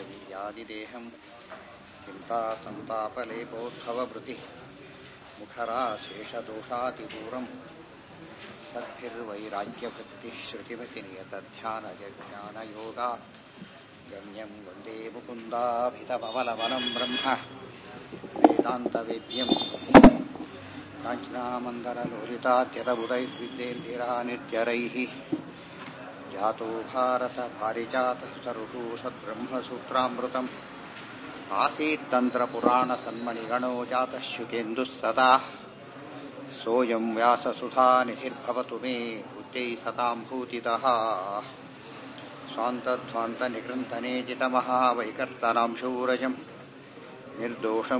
स्थूलकायवीर्यादिदेहं चिन्ता सन्तापलेपोद्भवभृतिः मुखराशेषदोषातिदूरम् सद्भिर्वैराग्यभक्तिः श्रुतिमतिनियतध्यानजज्ञानयोगात् गम्यं वन्दे मुकुन्दाभितमवलवनं ब्रह्म वेदान्तवेद्यम् काञ्चनामन्दरलोलितात्यतबुधैर्विद्येन्दिरा नित्यरैः जातो भारतभारिजातः सरुः सद्ब्रह्मसूत्रामृतम् आसीत्तन्त्रपुराणसन्मणिगणो जातः शुकेन्दुः सदा सोऽयं व्याससुधानिधिर्भवतु मे बुद्धै सतां भूतितः स्वान्तध्वान्तनिकृन्तनेजितमहावैकर्तनां शूरजम् निर्दोषं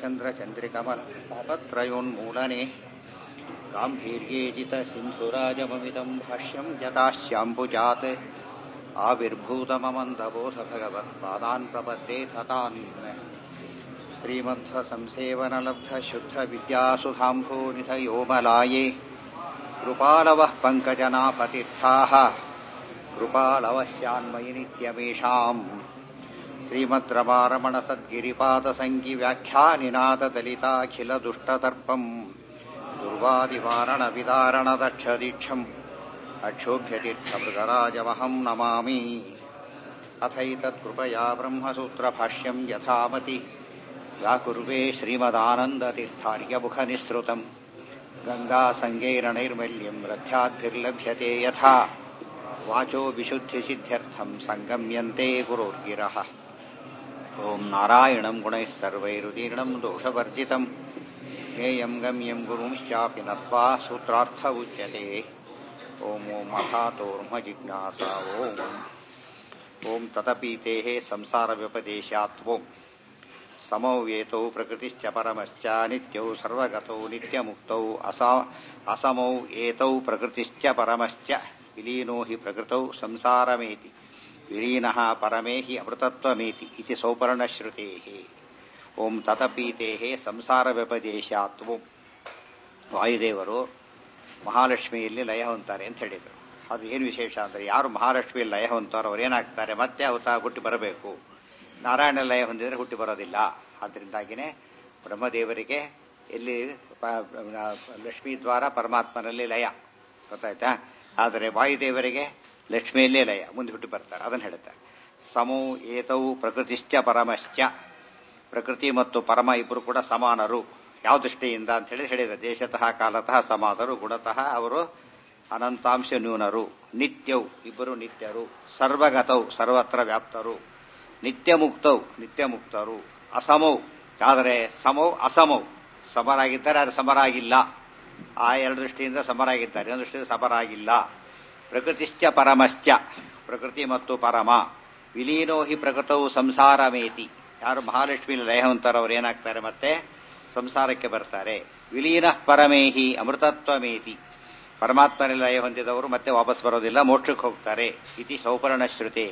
जितचन्द्रचन्द्रिकमलपत्रयोन्मूलने गाम्भीर्ये जितसिन्धुराजममिदं भाष्यं यथाश्याम्बुजात् आविर्भूतममन्दबोधभगवत्पादान् प्रपद्ये ततान् श्रीमध्वसंसेवनलब्धशुद्धविद्यासुधाम्भोनिधयोमलाये कृपालवः पङ्कजनापतीर्थाः कृपालवश्यान्मयि नित्यमेषाम् श्रीमद्रमारमणसद्गिरिपादसङ्गिव्याख्यानिनाथदलिताखिलदुष्टतर्पम् दुर्वादिवारणविदारणदक्षदीक्षम् अक्षोभ्यतीर्थमृगराजमहम् नमामि अथैतत्कृपया ब्रह्मसूत्रभाष्यम् यथामति व्याकुर्वे श्रीमदानन्दतीर्थार्यमुखनिःसृतम् गङ्गासङ्गैरणैर्मल्यम् रथ्याद्भिर्लभ्यते यथा वाचो विशुद्धिसिद्ध्यर्थम् सङ्गम्यन्ते गुरोर्गिरः ॐ नारायणम् गुणैः सर्वैरुदीर्णम् दोषवर्जितम् ज्ञेयम् गम्यम् गुरुंश्चापि नत्वा सूत्रार्थ उच्यते ॐ ॐ अथातोर्मजिज्ञासा ॐ ॐ ततपीतेः संसारव्यपदेशात्वम् समौ वेतौ प्रकृतिश्च परमश्च नित्यौ सर्वगतौ नित्यमुक्तौ असा असमौ एतौ प्रकृतिश्च परमश्च विलीनो हि प्रकृतौ संसारमेति विलीनः परमे हि अमृतत्वमेति इति सौपर्णश्रुतेः ಓಂ ತತಪೀತೇಹೇ ಸಂಸಾರ ವ್ಯಪದೇಶಾತ್ವು ವಾಯುದೇವರು ಮಹಾಲಕ್ಷ್ಮಿಯಲ್ಲಿ ಲಯ ಹೊಂತಾರೆ ಅಂತ ಹೇಳಿದರು ಅದು ಏನು ವಿಶೇಷ ಅಂದರೆ ಯಾರು ಮಹಾಲಕ್ಷ್ಮಿಯಲ್ಲಿ ಲಯ ಹೊಂತಾರೋ ಅವ್ರು ಏನಾಗ್ತಾರೆ ಮತ್ತೆ ಅವತ ಹುಟ್ಟಿ ಬರಬೇಕು ನಾರಾಯಣ ಲಯ ಹೊಂದಿದ್ರೆ ಹುಟ್ಟಿ ಬರೋದಿಲ್ಲ ಆದ್ದರಿಂದಾಗಿನೇ ಬ್ರಹ್ಮದೇವರಿಗೆ ಎಲ್ಲಿ ಲಕ್ಷ್ಮೀ ದ್ವಾರ ಪರಮಾತ್ಮನಲ್ಲಿ ಲಯ ಗೊತ್ತಾಯ್ತಾ ಆದರೆ ವಾಯುದೇವರಿಗೆ ಲಕ್ಷ್ಮಿಯಲ್ಲೇ ಲಯ ಮುಂದೆ ಹುಟ್ಟಿ ಬರ್ತಾರೆ ಅದನ್ನು ಹೇಳ್ತಾರೆ ಸಮೋ ಏತೌ ಪ್ರಕೃತಿಶ್ಚ ಪರಮಶ್ಚ ಪ್ರಕೃತಿ ಮತ್ತು ಪರಮ ಇಬ್ಬರು ಕೂಡ ಸಮಾನರು ಯಾವ ದೃಷ್ಟಿಯಿಂದ ಅಂತ ಹೇಳಿ ಹೇಳಿದ ದೇಶತಃ ಕಾಲತಃ ಸಮಾನರು ಗುಣತಃ ಅವರು ಅನಂತಾಂಶ ನ್ಯೂನರು ನಿತ್ಯೌ ಇಬ್ಬರು ನಿತ್ಯರು ಸರ್ವಗತೌ ಸರ್ವತ್ರ ವ್ಯಾಪ್ತರು ನಿತ್ಯ ಮುಕ್ತೌ ನಿತ್ಯ ಮುಕ್ತರು ಅಸಮೌ ಆದರೆ ಸಮೌ ಅಸಮೌ ಸಮರಾಗಿದ್ದಾರೆ ಆದರೆ ಸಮರಾಗಿಲ್ಲ ಆ ಎರಡು ದೃಷ್ಟಿಯಿಂದ ಸಮರಾಗಿದ್ದಾರೆ ಇನ್ನೊಂದು ದೃಷ್ಟಿಯಿಂದ ಸಮರಾಗಿಲ್ಲ ಪ್ರಕೃತಿಶ್ಚ ಪರಮಶ್ಚ ಪ್ರಕೃತಿ ಮತ್ತು ಪರಮ ವಿಲೀನೋ ಹಿ ಪ್ರಕೃತವು ಸಂಸಾರಮೇತಿ ಯಾರು ಮಹಾಲಕ್ಷ್ಮಿ ಲಯ ಹೊಂತಾರೋ ಅವ್ರು ಏನಾಗ್ತಾರೆ ಮತ್ತೆ ಸಂಸಾರಕ್ಕೆ ಬರ್ತಾರೆ ವಿಲೀನ ಪರಮೇಹಿ ಅಮೃತತ್ವಮೇತಿ ಪರಮಾತ್ಮನಲ್ಲಿ ಲಯ ಹೊಂದಿದವರು ಮತ್ತೆ ವಾಪಸ್ ಬರೋದಿಲ್ಲ ಮೋಕ್ಷಕ್ಕೆ ಹೋಗ್ತಾರೆ ಇತಿ ಸೌಪರ್ಣ ಶ್ರುತೇ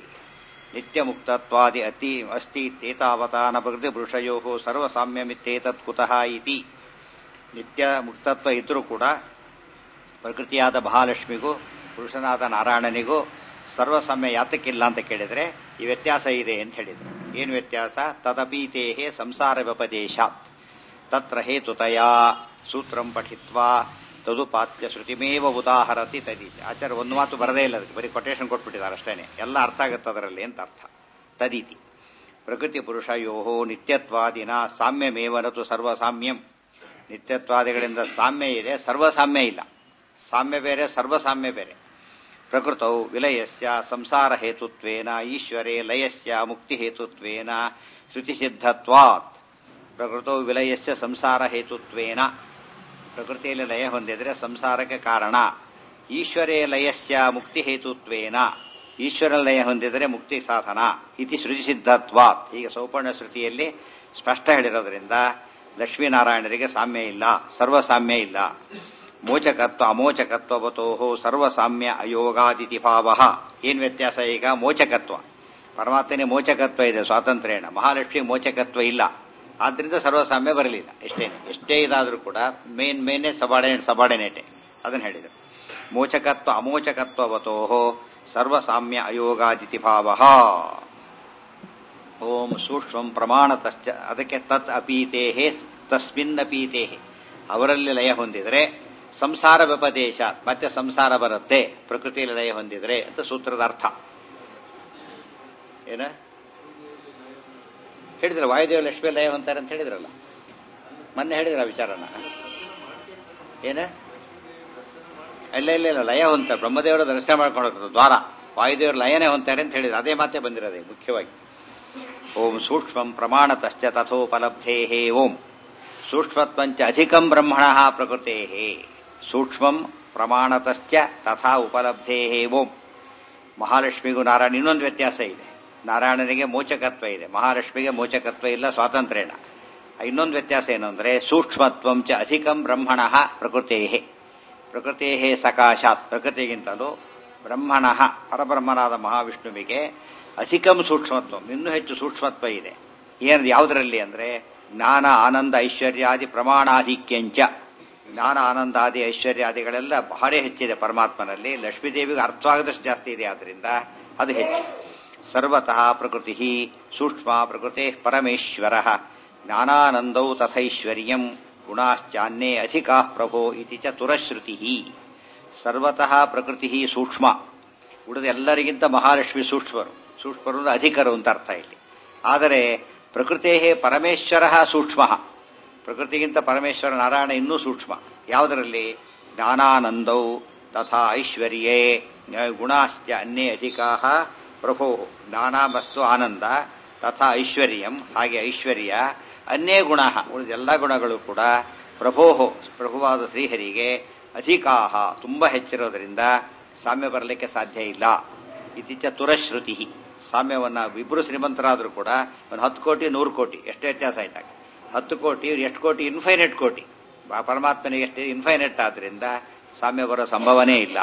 ನಿತ್ಯ ಮುಕ್ತತ್ವಾದಿ ಅತಿ ಅಸ್ತಿ ತೇತಾವತಾನ ಪ್ರಕೃತಿ ಪುರುಷಯೋ ಸರ್ವಸಾಮ್ಯಮಿತ್ತೇತತ್ ಕುತಃ ಇತಿ ನಿತ್ಯ ಮುಕ್ತತ್ವ ಇದ್ರೂ ಕೂಡ ಪ್ರಕೃತಿಯಾದ ಮಹಾಲಕ್ಷ್ಮಿಗೂ ಪುರುಷನಾದ ನಾರಾಯಣನಿಗೂ ಸರ್ವಸಾಮ್ಯ ಯಾತಕ್ಕಿಲ್ಲ ಅಂತ ಕೇಳಿದ್ರೆ ಈ ವ್ಯತ್ಯಾಸ ಇದೆ ಅಂತ ಹೇಳಿದ್ರು ಏನು ವ್ಯತ್ಯಾಸ ತದಪೀತೇಹೇ ಸಂಸಾರ ವ್ಯಪದೇಶಾತ್ ತತ್ರ ಹೇತುತಯ ಸೂತ್ರಂ ಪಠಿತ್ವಾ ತದುಪಾತ್ಯ ಶ್ರುತಿಮೇವ ಉದಾಹರತಿ ತದೀತಿ ಆಚಾರ್ಯ ಒಂದು ಮಾತು ಬರದೇ ಇಲ್ಲ ಅದಕ್ಕೆ ಬರೀ ಕೊಟೇಶನ್ ಕೊಟ್ಬಿಟ್ಟಿದ್ದಾರೆ ಅಷ್ಟೇನೆ ಎಲ್ಲ ಅರ್ಥ ಆಗುತ್ತೆ ಅದರಲ್ಲಿ ಅಂತ ಅರ್ಥ ತದೀತಿ ಪ್ರಕೃತಿ ಪುರುಷಯೋ ನಿತ್ಯತ್ವಾದಿನ ಸಾಮ್ಯಮೇವನತು ಸರ್ವಸಾಮ್ಯಂ ನಿತ್ಯತ್ವಾದಿಗಳಿಂದ ಸಾಮ್ಯ ಇದೆ ಸರ್ವಸಾಮ್ಯ ಇಲ್ಲ ಸಾಮ್ಯ ಬೇರೆ ಸರ್ವಸಾಮ್ಯ ಬೇರೆ ಪ್ರಕೃತೌ ವಿಲಯಸ್ಯ ಸಂಸಾರ ಹೇತುತ್ವೇನ ಈಶ್ವರೇ ಲಯಸ್ಯ ಮುಕ್ತಿ ಹೇತುತ್ವೇನ ಶ್ರುತಿಸಿದ್ಧತ್ವಾತ್ ಪ್ರಕೃತೌ ವಿಲಯಸ್ಯ ಸಂಸಾರ ಹೇತುತ್ವೇನ ಪ್ರಕೃತಿಯಲ್ಲಿ ಲಯ ಹೊಂದಿದ್ರೆ ಸಂಸಾರಕ್ಕೆ ಕಾರಣ ಈಶ್ವರೇ ಲಯಸ್ಯ ಮುಕ್ತಿ ಹೇತುತ್ವೇನ ಈಶ್ವರ ಲಯ ಹೊಂದಿದರೆ ಮುಕ್ತಿ ಸಾಧನ ಇತಿ ಶ್ರುತಿಸಿದ್ಧತ್ವಾತ್ ಈಗ ಸೌಪರ್ಣ ಶ್ರುತಿಯಲ್ಲಿ ಸ್ಪಷ್ಟ ಹೇಳಿರೋದ್ರಿಂದ ಲಕ್ಷ್ಮೀನಾರಾಯಣರಿಗೆ ಸಾಮ್ಯ ಇಲ್ಲ ಸರ್ವಸಾಮ್ಯ ಇಲ್ಲ ಮೋಚಕತ್ವ ಅಮೋಚಕತ್ವವತೋ ಸರ್ವಸಾಮ್ಯ ಅಯೋಗಾದಿತಿ ಭಾವ ಏನ್ ವ್ಯತ್ಯಾಸ ಈಗ ಮೋಚಕತ್ವ ಪರಮಾತ್ಮನೇ ಮೋಚಕತ್ವ ಇದೆ ಸ್ವಾತಂತ್ರ್ಯನ ಮಹಾಲಕ್ಷ್ಮಿ ಮೋಚಕತ್ವ ಇಲ್ಲ ಆದ್ರಿಂದ ಸರ್ವಸಾಮ್ಯ ಬರಲಿಲ್ಲ ಎಷ್ಟೇನೆ ಎಷ್ಟೇ ಇದಾದ್ರೂ ಕೂಡ ಮೇನ್ ಮೇನೆ ಸಬಾರ್ಡಿನೇಟ್ ಸಬಾರ್ಡಿನೇಟೆ ಅದನ್ನು ಹೇಳಿದರು ಮೋಚಕತ್ವ ಅಮೋಚಕತ್ವವತೋ ಸರ್ವಸಾಮ್ಯ ಅಯೋಗಾದಿತಿ ಭಾವ ಓಂ ಸೂಕ್ಷ್ಮಂ ಪ್ರಮಾಣತಶ್ಚ ಅದಕ್ಕೆ ತತ್ ಅಪೀತೇಹೇ ತಸ್ಮಿನ್ ಅಪೀತೇಹೆ ಅವರಲ್ಲಿ ಲಯ ಹೊಂದಿದರೆ ಸಂಸಾರ ವ್ಯಪದೇಶ ಮತ್ತೆ ಸಂಸಾರ ಬರುತ್ತೆ ಪ್ರಕೃತಿಯಲ್ಲಿ ಲಯ ಹೊಂದಿದರೆ ಅಂತ ಸೂತ್ರದ ಅರ್ಥ ಏನ ಹೇಳಿದ್ರ ವಾಯುದೇವ ಲಕ್ಷ್ಮಿ ಲಯ ಹೊಂತಾರೆ ಅಂತ ಹೇಳಿದ್ರಲ್ಲ ಮೊನ್ನೆ ಹೇಳಿದ್ರ ವಿಚಾರನ ಏನ ಇಲ್ಲ ಇಲ್ಲ ಇಲ್ಲ ಲಯ ಹೊಂತಾರೆ ಬ್ರಹ್ಮದೇವರ ದರ್ಶನ ಮಾಡ್ಕೊಂಡು ಹೋಗ್ತಾರೆ ದ್ವಾರ ವಾಯುದೇವರು ಲಯನೇ ಹೊಂತಾರೆ ಅಂತ ಹೇಳಿದ್ರು ಅದೇ ಮಾತೇ ಬಂದಿರೋದೆ ಮುಖ್ಯವಾಗಿ ಓಂ ಸೂಕ್ಷ್ಮಂ ಪ್ರಮಾಣತಶ್ಚ ತಥೋಪಲಬ್ಧೇ ಓಂ ಸೂಕ್ಷ್ಮತ್ವಂಚ ಅಧಿಕಂ ಬ್ರಹ್ಮಣ ಪ್ರಕೃತೆ ಸೂಕ್ಷ್ಮಂ ಪ್ರಮಾಣತಶ್ಚ ತಥಾ ಉಪಲಬ್ಧೇ ಓಂ ಮಹಾಲಕ್ಷ್ಮಿಗೂ ನಾರಾಯಣ ಇನ್ನೊಂದು ವ್ಯತ್ಯಾಸ ಇದೆ ನಾರಾಯಣನಿಗೆ ಮೋಚಕತ್ವ ಇದೆ ಮಹಾಲಕ್ಷ್ಮಿಗೆ ಮೋಚಕತ್ವ ಇಲ್ಲ ಸ್ವಾತಂತ್ರ್ಯನ ಇನ್ನೊಂದು ವ್ಯತ್ಯಾಸ ಏನು ಅಂದ್ರೆ ಸೂಕ್ಷ್ಮತ್ವಂ ಚ ಅಧಿಕಂ ಬ್ರಹ್ಮಣ ಪ್ರಕೃತೇ ಪ್ರಕೃತೇ ಸಕಾಶಾತ್ ಪ್ರಕೃತಿಗಿಂತಲೂ ಬ್ರಹ್ಮಣ ಪರಬ್ರಹ್ಮನಾದ ಮಹಾವಿಷ್ಣುವಿಗೆ ಅಧಿಕಂ ಸೂಕ್ಷ್ಮತ್ವ ಇನ್ನೂ ಹೆಚ್ಚು ಸೂಕ್ಷ್ಮತ್ವ ಇದೆ ಏನು ಯಾವುದರಲ್ಲಿ ಅಂದ್ರೆ ಜ್ಞಾನ ಆನಂದ ಐಶ್ವರ್ಯಾದಿ ಪ್ರಮಾಣಾಧಿಕ್ಯಂಚ ಜ್ಞಾನ ಆನಂದಾದಿ ಐಶ್ವರ್ಯಾದಿಗಳೆಲ್ಲ ಬಹಳ ಹೆಚ್ಚಿದೆ ಪರಮಾತ್ಮನಲ್ಲಿ ಲಕ್ಷ್ಮೀದೇವಿಗೆ ಅರ್ಥವಾಗದಷ್ಟು ಜಾಸ್ತಿ ಇದೆ ಆದ್ರಿಂದ ಅದು ಹೆಚ್ಚು ಸರ್ವತಃ ಪ್ರಕೃತಿ ಸೂಕ್ಷ್ಮ ಪ್ರಕೃತಿ ಪರಮೇಶ್ವರ ಜ್ಞಾನಾನಂದೌ ತಥೈಶ್ವರ್ಯಂ ಗುಣಾಶ್ಚಾನ್ಯೇ ಅಧಿಕಾ ಪ್ರಭೋ ಇತಿ ಚ ತುರಶ್ರುತಿ ಸರ್ವತಃ ಪ್ರಕೃತಿ ಸೂಕ್ಷ್ಮ ಉಳಿದ ಎಲ್ಲರಿಗಿಂತ ಮಹಾಲಕ್ಷ್ಮಿ ಸೂಕ್ಷ್ಮರು ಸೂಕ್ಷ್ಮರು ಅಂದ್ರೆ ಅಧಿಕರು ಅಂತ ಅರ್ಥ ಇಲ್ಲಿ ಆದರೆ ಪ್ರಕೃತೇ ಪರಮೇಶ್ವರ ಸೂಕ್ಷ್ಮ ಪ್ರಕೃತಿಗಿಂತ ಪರಮೇಶ್ವರ ನಾರಾಯಣ ಇನ್ನೂ ಸೂಕ್ಷ್ಮ ಯಾವುದರಲ್ಲಿ ಜ್ಞಾನಾನಂದೌ ತಥಾ ಐಶ್ವರ್ಯೇ ಗುಣಾಶ್ಚ ಅನ್ಯೇ ಅಧಿಕಾ ಪ್ರಭೋ ಜ್ಞಾನಾಮಸ್ತು ಆನಂದ ತಥಾ ಐಶ್ವರ್ಯಂ ಹಾಗೆ ಐಶ್ವರ್ಯ ಅನ್ಯೇ ಗುಣ ಉಳಿದ ಎಲ್ಲ ಗುಣಗಳು ಕೂಡ ಪ್ರಭೋಹೋ ಪ್ರಭುವಾದ ಶ್ರೀಹರಿಗೆ ಅಧಿಕಾಹ ತುಂಬಾ ಹೆಚ್ಚಿರೋದ್ರಿಂದ ಸಾಮ್ಯ ಬರಲಿಕ್ಕೆ ಸಾಧ್ಯ ಇಲ್ಲ ಇತ್ತೀಚ ತುರಶ್ರುತಿ ಸಾಮ್ಯವನ್ನ ಇಬ್ಬರು ಶ್ರೀಮಂತರಾದರೂ ಕೂಡ ಒಂದು ಹತ್ತು ಕೋಟಿ ನೂರು ಕೋಟಿ ಎಷ್ಟು ವ್ಯತ್ಯಾಸ ಆಯ್ತಾಗ ಹತ್ತು ಕೋಟಿ ಇವ್ರು ಎಷ್ಟು ಕೋಟಿ ಇನ್ಫೈನೆಟ್ ಕೋಟಿ ಪರಮಾತ್ಮನಿಗೆ ಎಷ್ಟು ಇನ್ಫೈನೆಟ್ ಆದ್ರಿಂದ ಸಾಮ್ಯ ಬರೋ ಸಂಭವನೇ ಇಲ್ಲ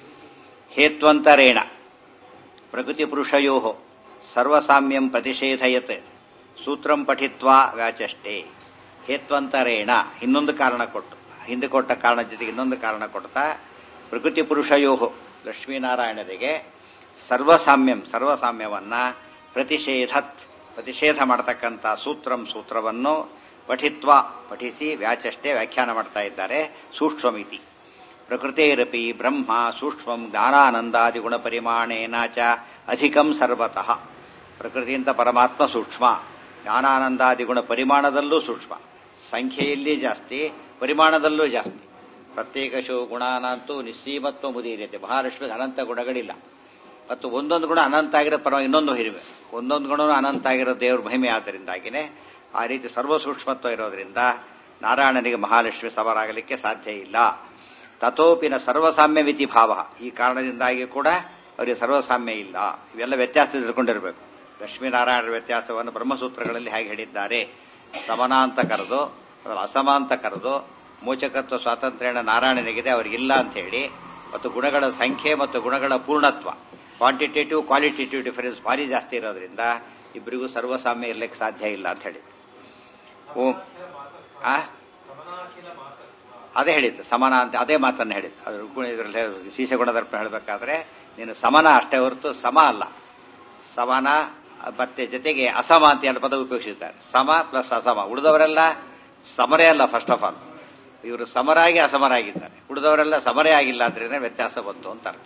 ಹೇತ್ವಂತರೇಣ ಪ್ರಕೃತಿ ಪುರುಷಯೋ ಸರ್ವಸಾಮ್ಯಂ ಪ್ರತಿಷೇಧಯತ್ ಸೂತ್ರಂ ಪಠಿತ್ವಾ ವ್ಯಾಚಷ್ಟೇ ಹೇತ್ವಂತರೇಣ ಇನ್ನೊಂದು ಕಾರಣ ಕೊಟ್ಟು ಹಿಂದೆ ಕೊಟ್ಟ ಕಾರಣ ಜೊತೆಗೆ ಇನ್ನೊಂದು ಕಾರಣ ಕೊಡ್ತಾ ಪ್ರಕೃತಿ ಪುರುಷಯೋ ಲಕ್ಷ್ಮೀನಾರಾಯಣರಿಗೆ ಸರ್ವಸಾಮ್ಯಂ ಸರ್ವಸಾಮ್ಯವನ್ನ ಪ್ರತಿಷೇಧತ್ ಪ್ರತಿಷೇಧ ಮಾಡತಕ್ಕಂಥ ಸೂತ್ರಂ ಸೂತ್ರವನ್ನು ಪಠಿತ್ವ ಪಠಿಸಿ ವ್ಯಾಚಷ್ಟೇ ವ್ಯಾಖ್ಯಾನ ಮಾಡ್ತಾ ಇದ್ದಾರೆ ಸೂಕ್ಷ್ಮಮಿತಿ ಪ್ರಕೃತೇರಪಿ ಬ್ರಹ್ಮ ಸೂಕ್ಷ್ಮಂ ಜ್ಞಾನಾನಂದಾದಿ ಗುಣ ಪರಿಮಾಣೇನ ಚ ಅಧಿಕಂ ಸರ್ವತಃ ಪ್ರಕೃತಿಯಿಂದ ಪರಮಾತ್ಮ ಸೂಕ್ಷ್ಮ ಜ್ಞಾನಾನಂದಾದಿ ಗುಣ ಪರಿಮಾಣದಲ್ಲೂ ಸೂಕ್ಷ್ಮ ಸಂಖ್ಯೆಯಲ್ಲಿ ಜಾಸ್ತಿ ಪರಿಮಾಣದಲ್ಲೂ ಜಾಸ್ತಿ ಪ್ರತ್ಯೇಕಶೋ ಗುಣಾನಂತೂ ನಿಸ್ಸೀಮತ್ವ ಮುದಿರಿಯತೆ ಮಹಾಲಕ್ಷ್ಮಿಗೆ ಅನಂತ ಗುಣಗಳಿಲ್ಲ ಮತ್ತು ಒಂದೊಂದು ಗುಣ ಅನಂತ ಆಗಿರೋ ಪರವಾಗಿ ಇನ್ನೊಂದು ಹಿರಿಮೆ ಒಂದೊಂದು ಗುಣನೂ ಅನಂತ ಆಗಿರೋ ದೇವ್ರ ಮಹಿಮೆ ಆದ್ದರಿಂದಾಗಿನೇ ಆ ರೀತಿ ಸರ್ವ ಸೂಕ್ಷ್ಮತ್ವ ಇರೋದ್ರಿಂದ ನಾರಾಯಣನಿಗೆ ಮಹಾಲಕ್ಷ್ಮಿ ಸಮರಾಗಲಿಕ್ಕೆ ಸಾಧ್ಯ ಇಲ್ಲ ತಥೋಪಿನ ಸರ್ವಸಾಮ್ಯ ಮಿತಿ ಭಾವ ಈ ಕಾರಣದಿಂದಾಗಿ ಕೂಡ ಅವರಿಗೆ ಸರ್ವಸಾಮ್ಯ ಇಲ್ಲ ಇವೆಲ್ಲ ವ್ಯತ್ಯಾಸ ತಿಳ್ಕೊಂಡಿರಬೇಕು ಲಕ್ಷ್ಮೀನಾರಾಯಣರ ವ್ಯತ್ಯಾಸವನ್ನು ಬ್ರಹ್ಮಸೂತ್ರಗಳಲ್ಲಿ ಹೇಗೆ ಹೇಳಿದ್ದಾರೆ ಸಮನ ಅಂತ ಕರೆದು ಅಸಮ ಅಂತ ಕರೆದು ಮೋಚಕತ್ವ ಸ್ವಾತಂತ್ರ್ಯನ ನಾರಾಯಣನಿಗಿದೆ ಅವರಿಗಿಲ್ಲ ಅಂತ ಹೇಳಿ ಮತ್ತು ಗುಣಗಳ ಸಂಖ್ಯೆ ಮತ್ತು ಗುಣಗಳ ಪೂರ್ಣತ್ವ ಕ್ವಾಂಟಿಟೇಟಿವ್ ಕ್ವಾಲಿಟೇಟಿವ್ ಡಿಫರೆನ್ಸ್ ಭಾರಿ ಜಾಸ್ತಿ ಇರೋದ್ರಿಂದ ಇಬ್ಬರಿಗೂ ಸರ್ವಸಾಮ್ಯ ಇರ್ಲಿಕ್ಕೆ ಸಾಧ್ಯ ಇಲ್ಲ ಅಂತ ಹೇಳಿ ಓಂ ಆ ಅದೇ ಹೇಳಿದ್ದು ಸಮಾನ ಅಂತ ಅದೇ ಮಾತನ್ನು ಹೇಳಿದ್ದು ಅದು ರುಕ್ಮಿಣಿ ಇದರಲ್ಲಿ ಶೀಶಗುಣದರ್ಪಣ ಹೇಳಬೇಕಾದ್ರೆ ನೀನು ಸಮನ ಅಷ್ಟೇ ಹೊರತು ಸಮ ಅಲ್ಲ ಸಮಾನ ಮತ್ತೆ ಜೊತೆಗೆ ಅಸಮ ಅಂತ ಎರಡು ಪದ ಉಪಯೋಗಿಸಿದ್ದಾರೆ ಸಮ ಪ್ಲಸ್ ಅಸಮ ಉಳಿದವರೆಲ್ಲ ಸಮರೇ ಅಲ್ಲ ಫಸ್ಟ್ ಆಫ್ ಆಲ್ ಇವರು ಸಮರಾಗಿ ಅಸಮರಾಗಿದ್ದಾರೆ ಉಳಿದವರೆಲ್ಲ ಸಮರೇ ಆಗಿಲ್ಲ ಆದ್ರಿಂದ ವ್ಯತ್ಯಾಸ ಬಂತು ಅಂತ ಅರ್ಥ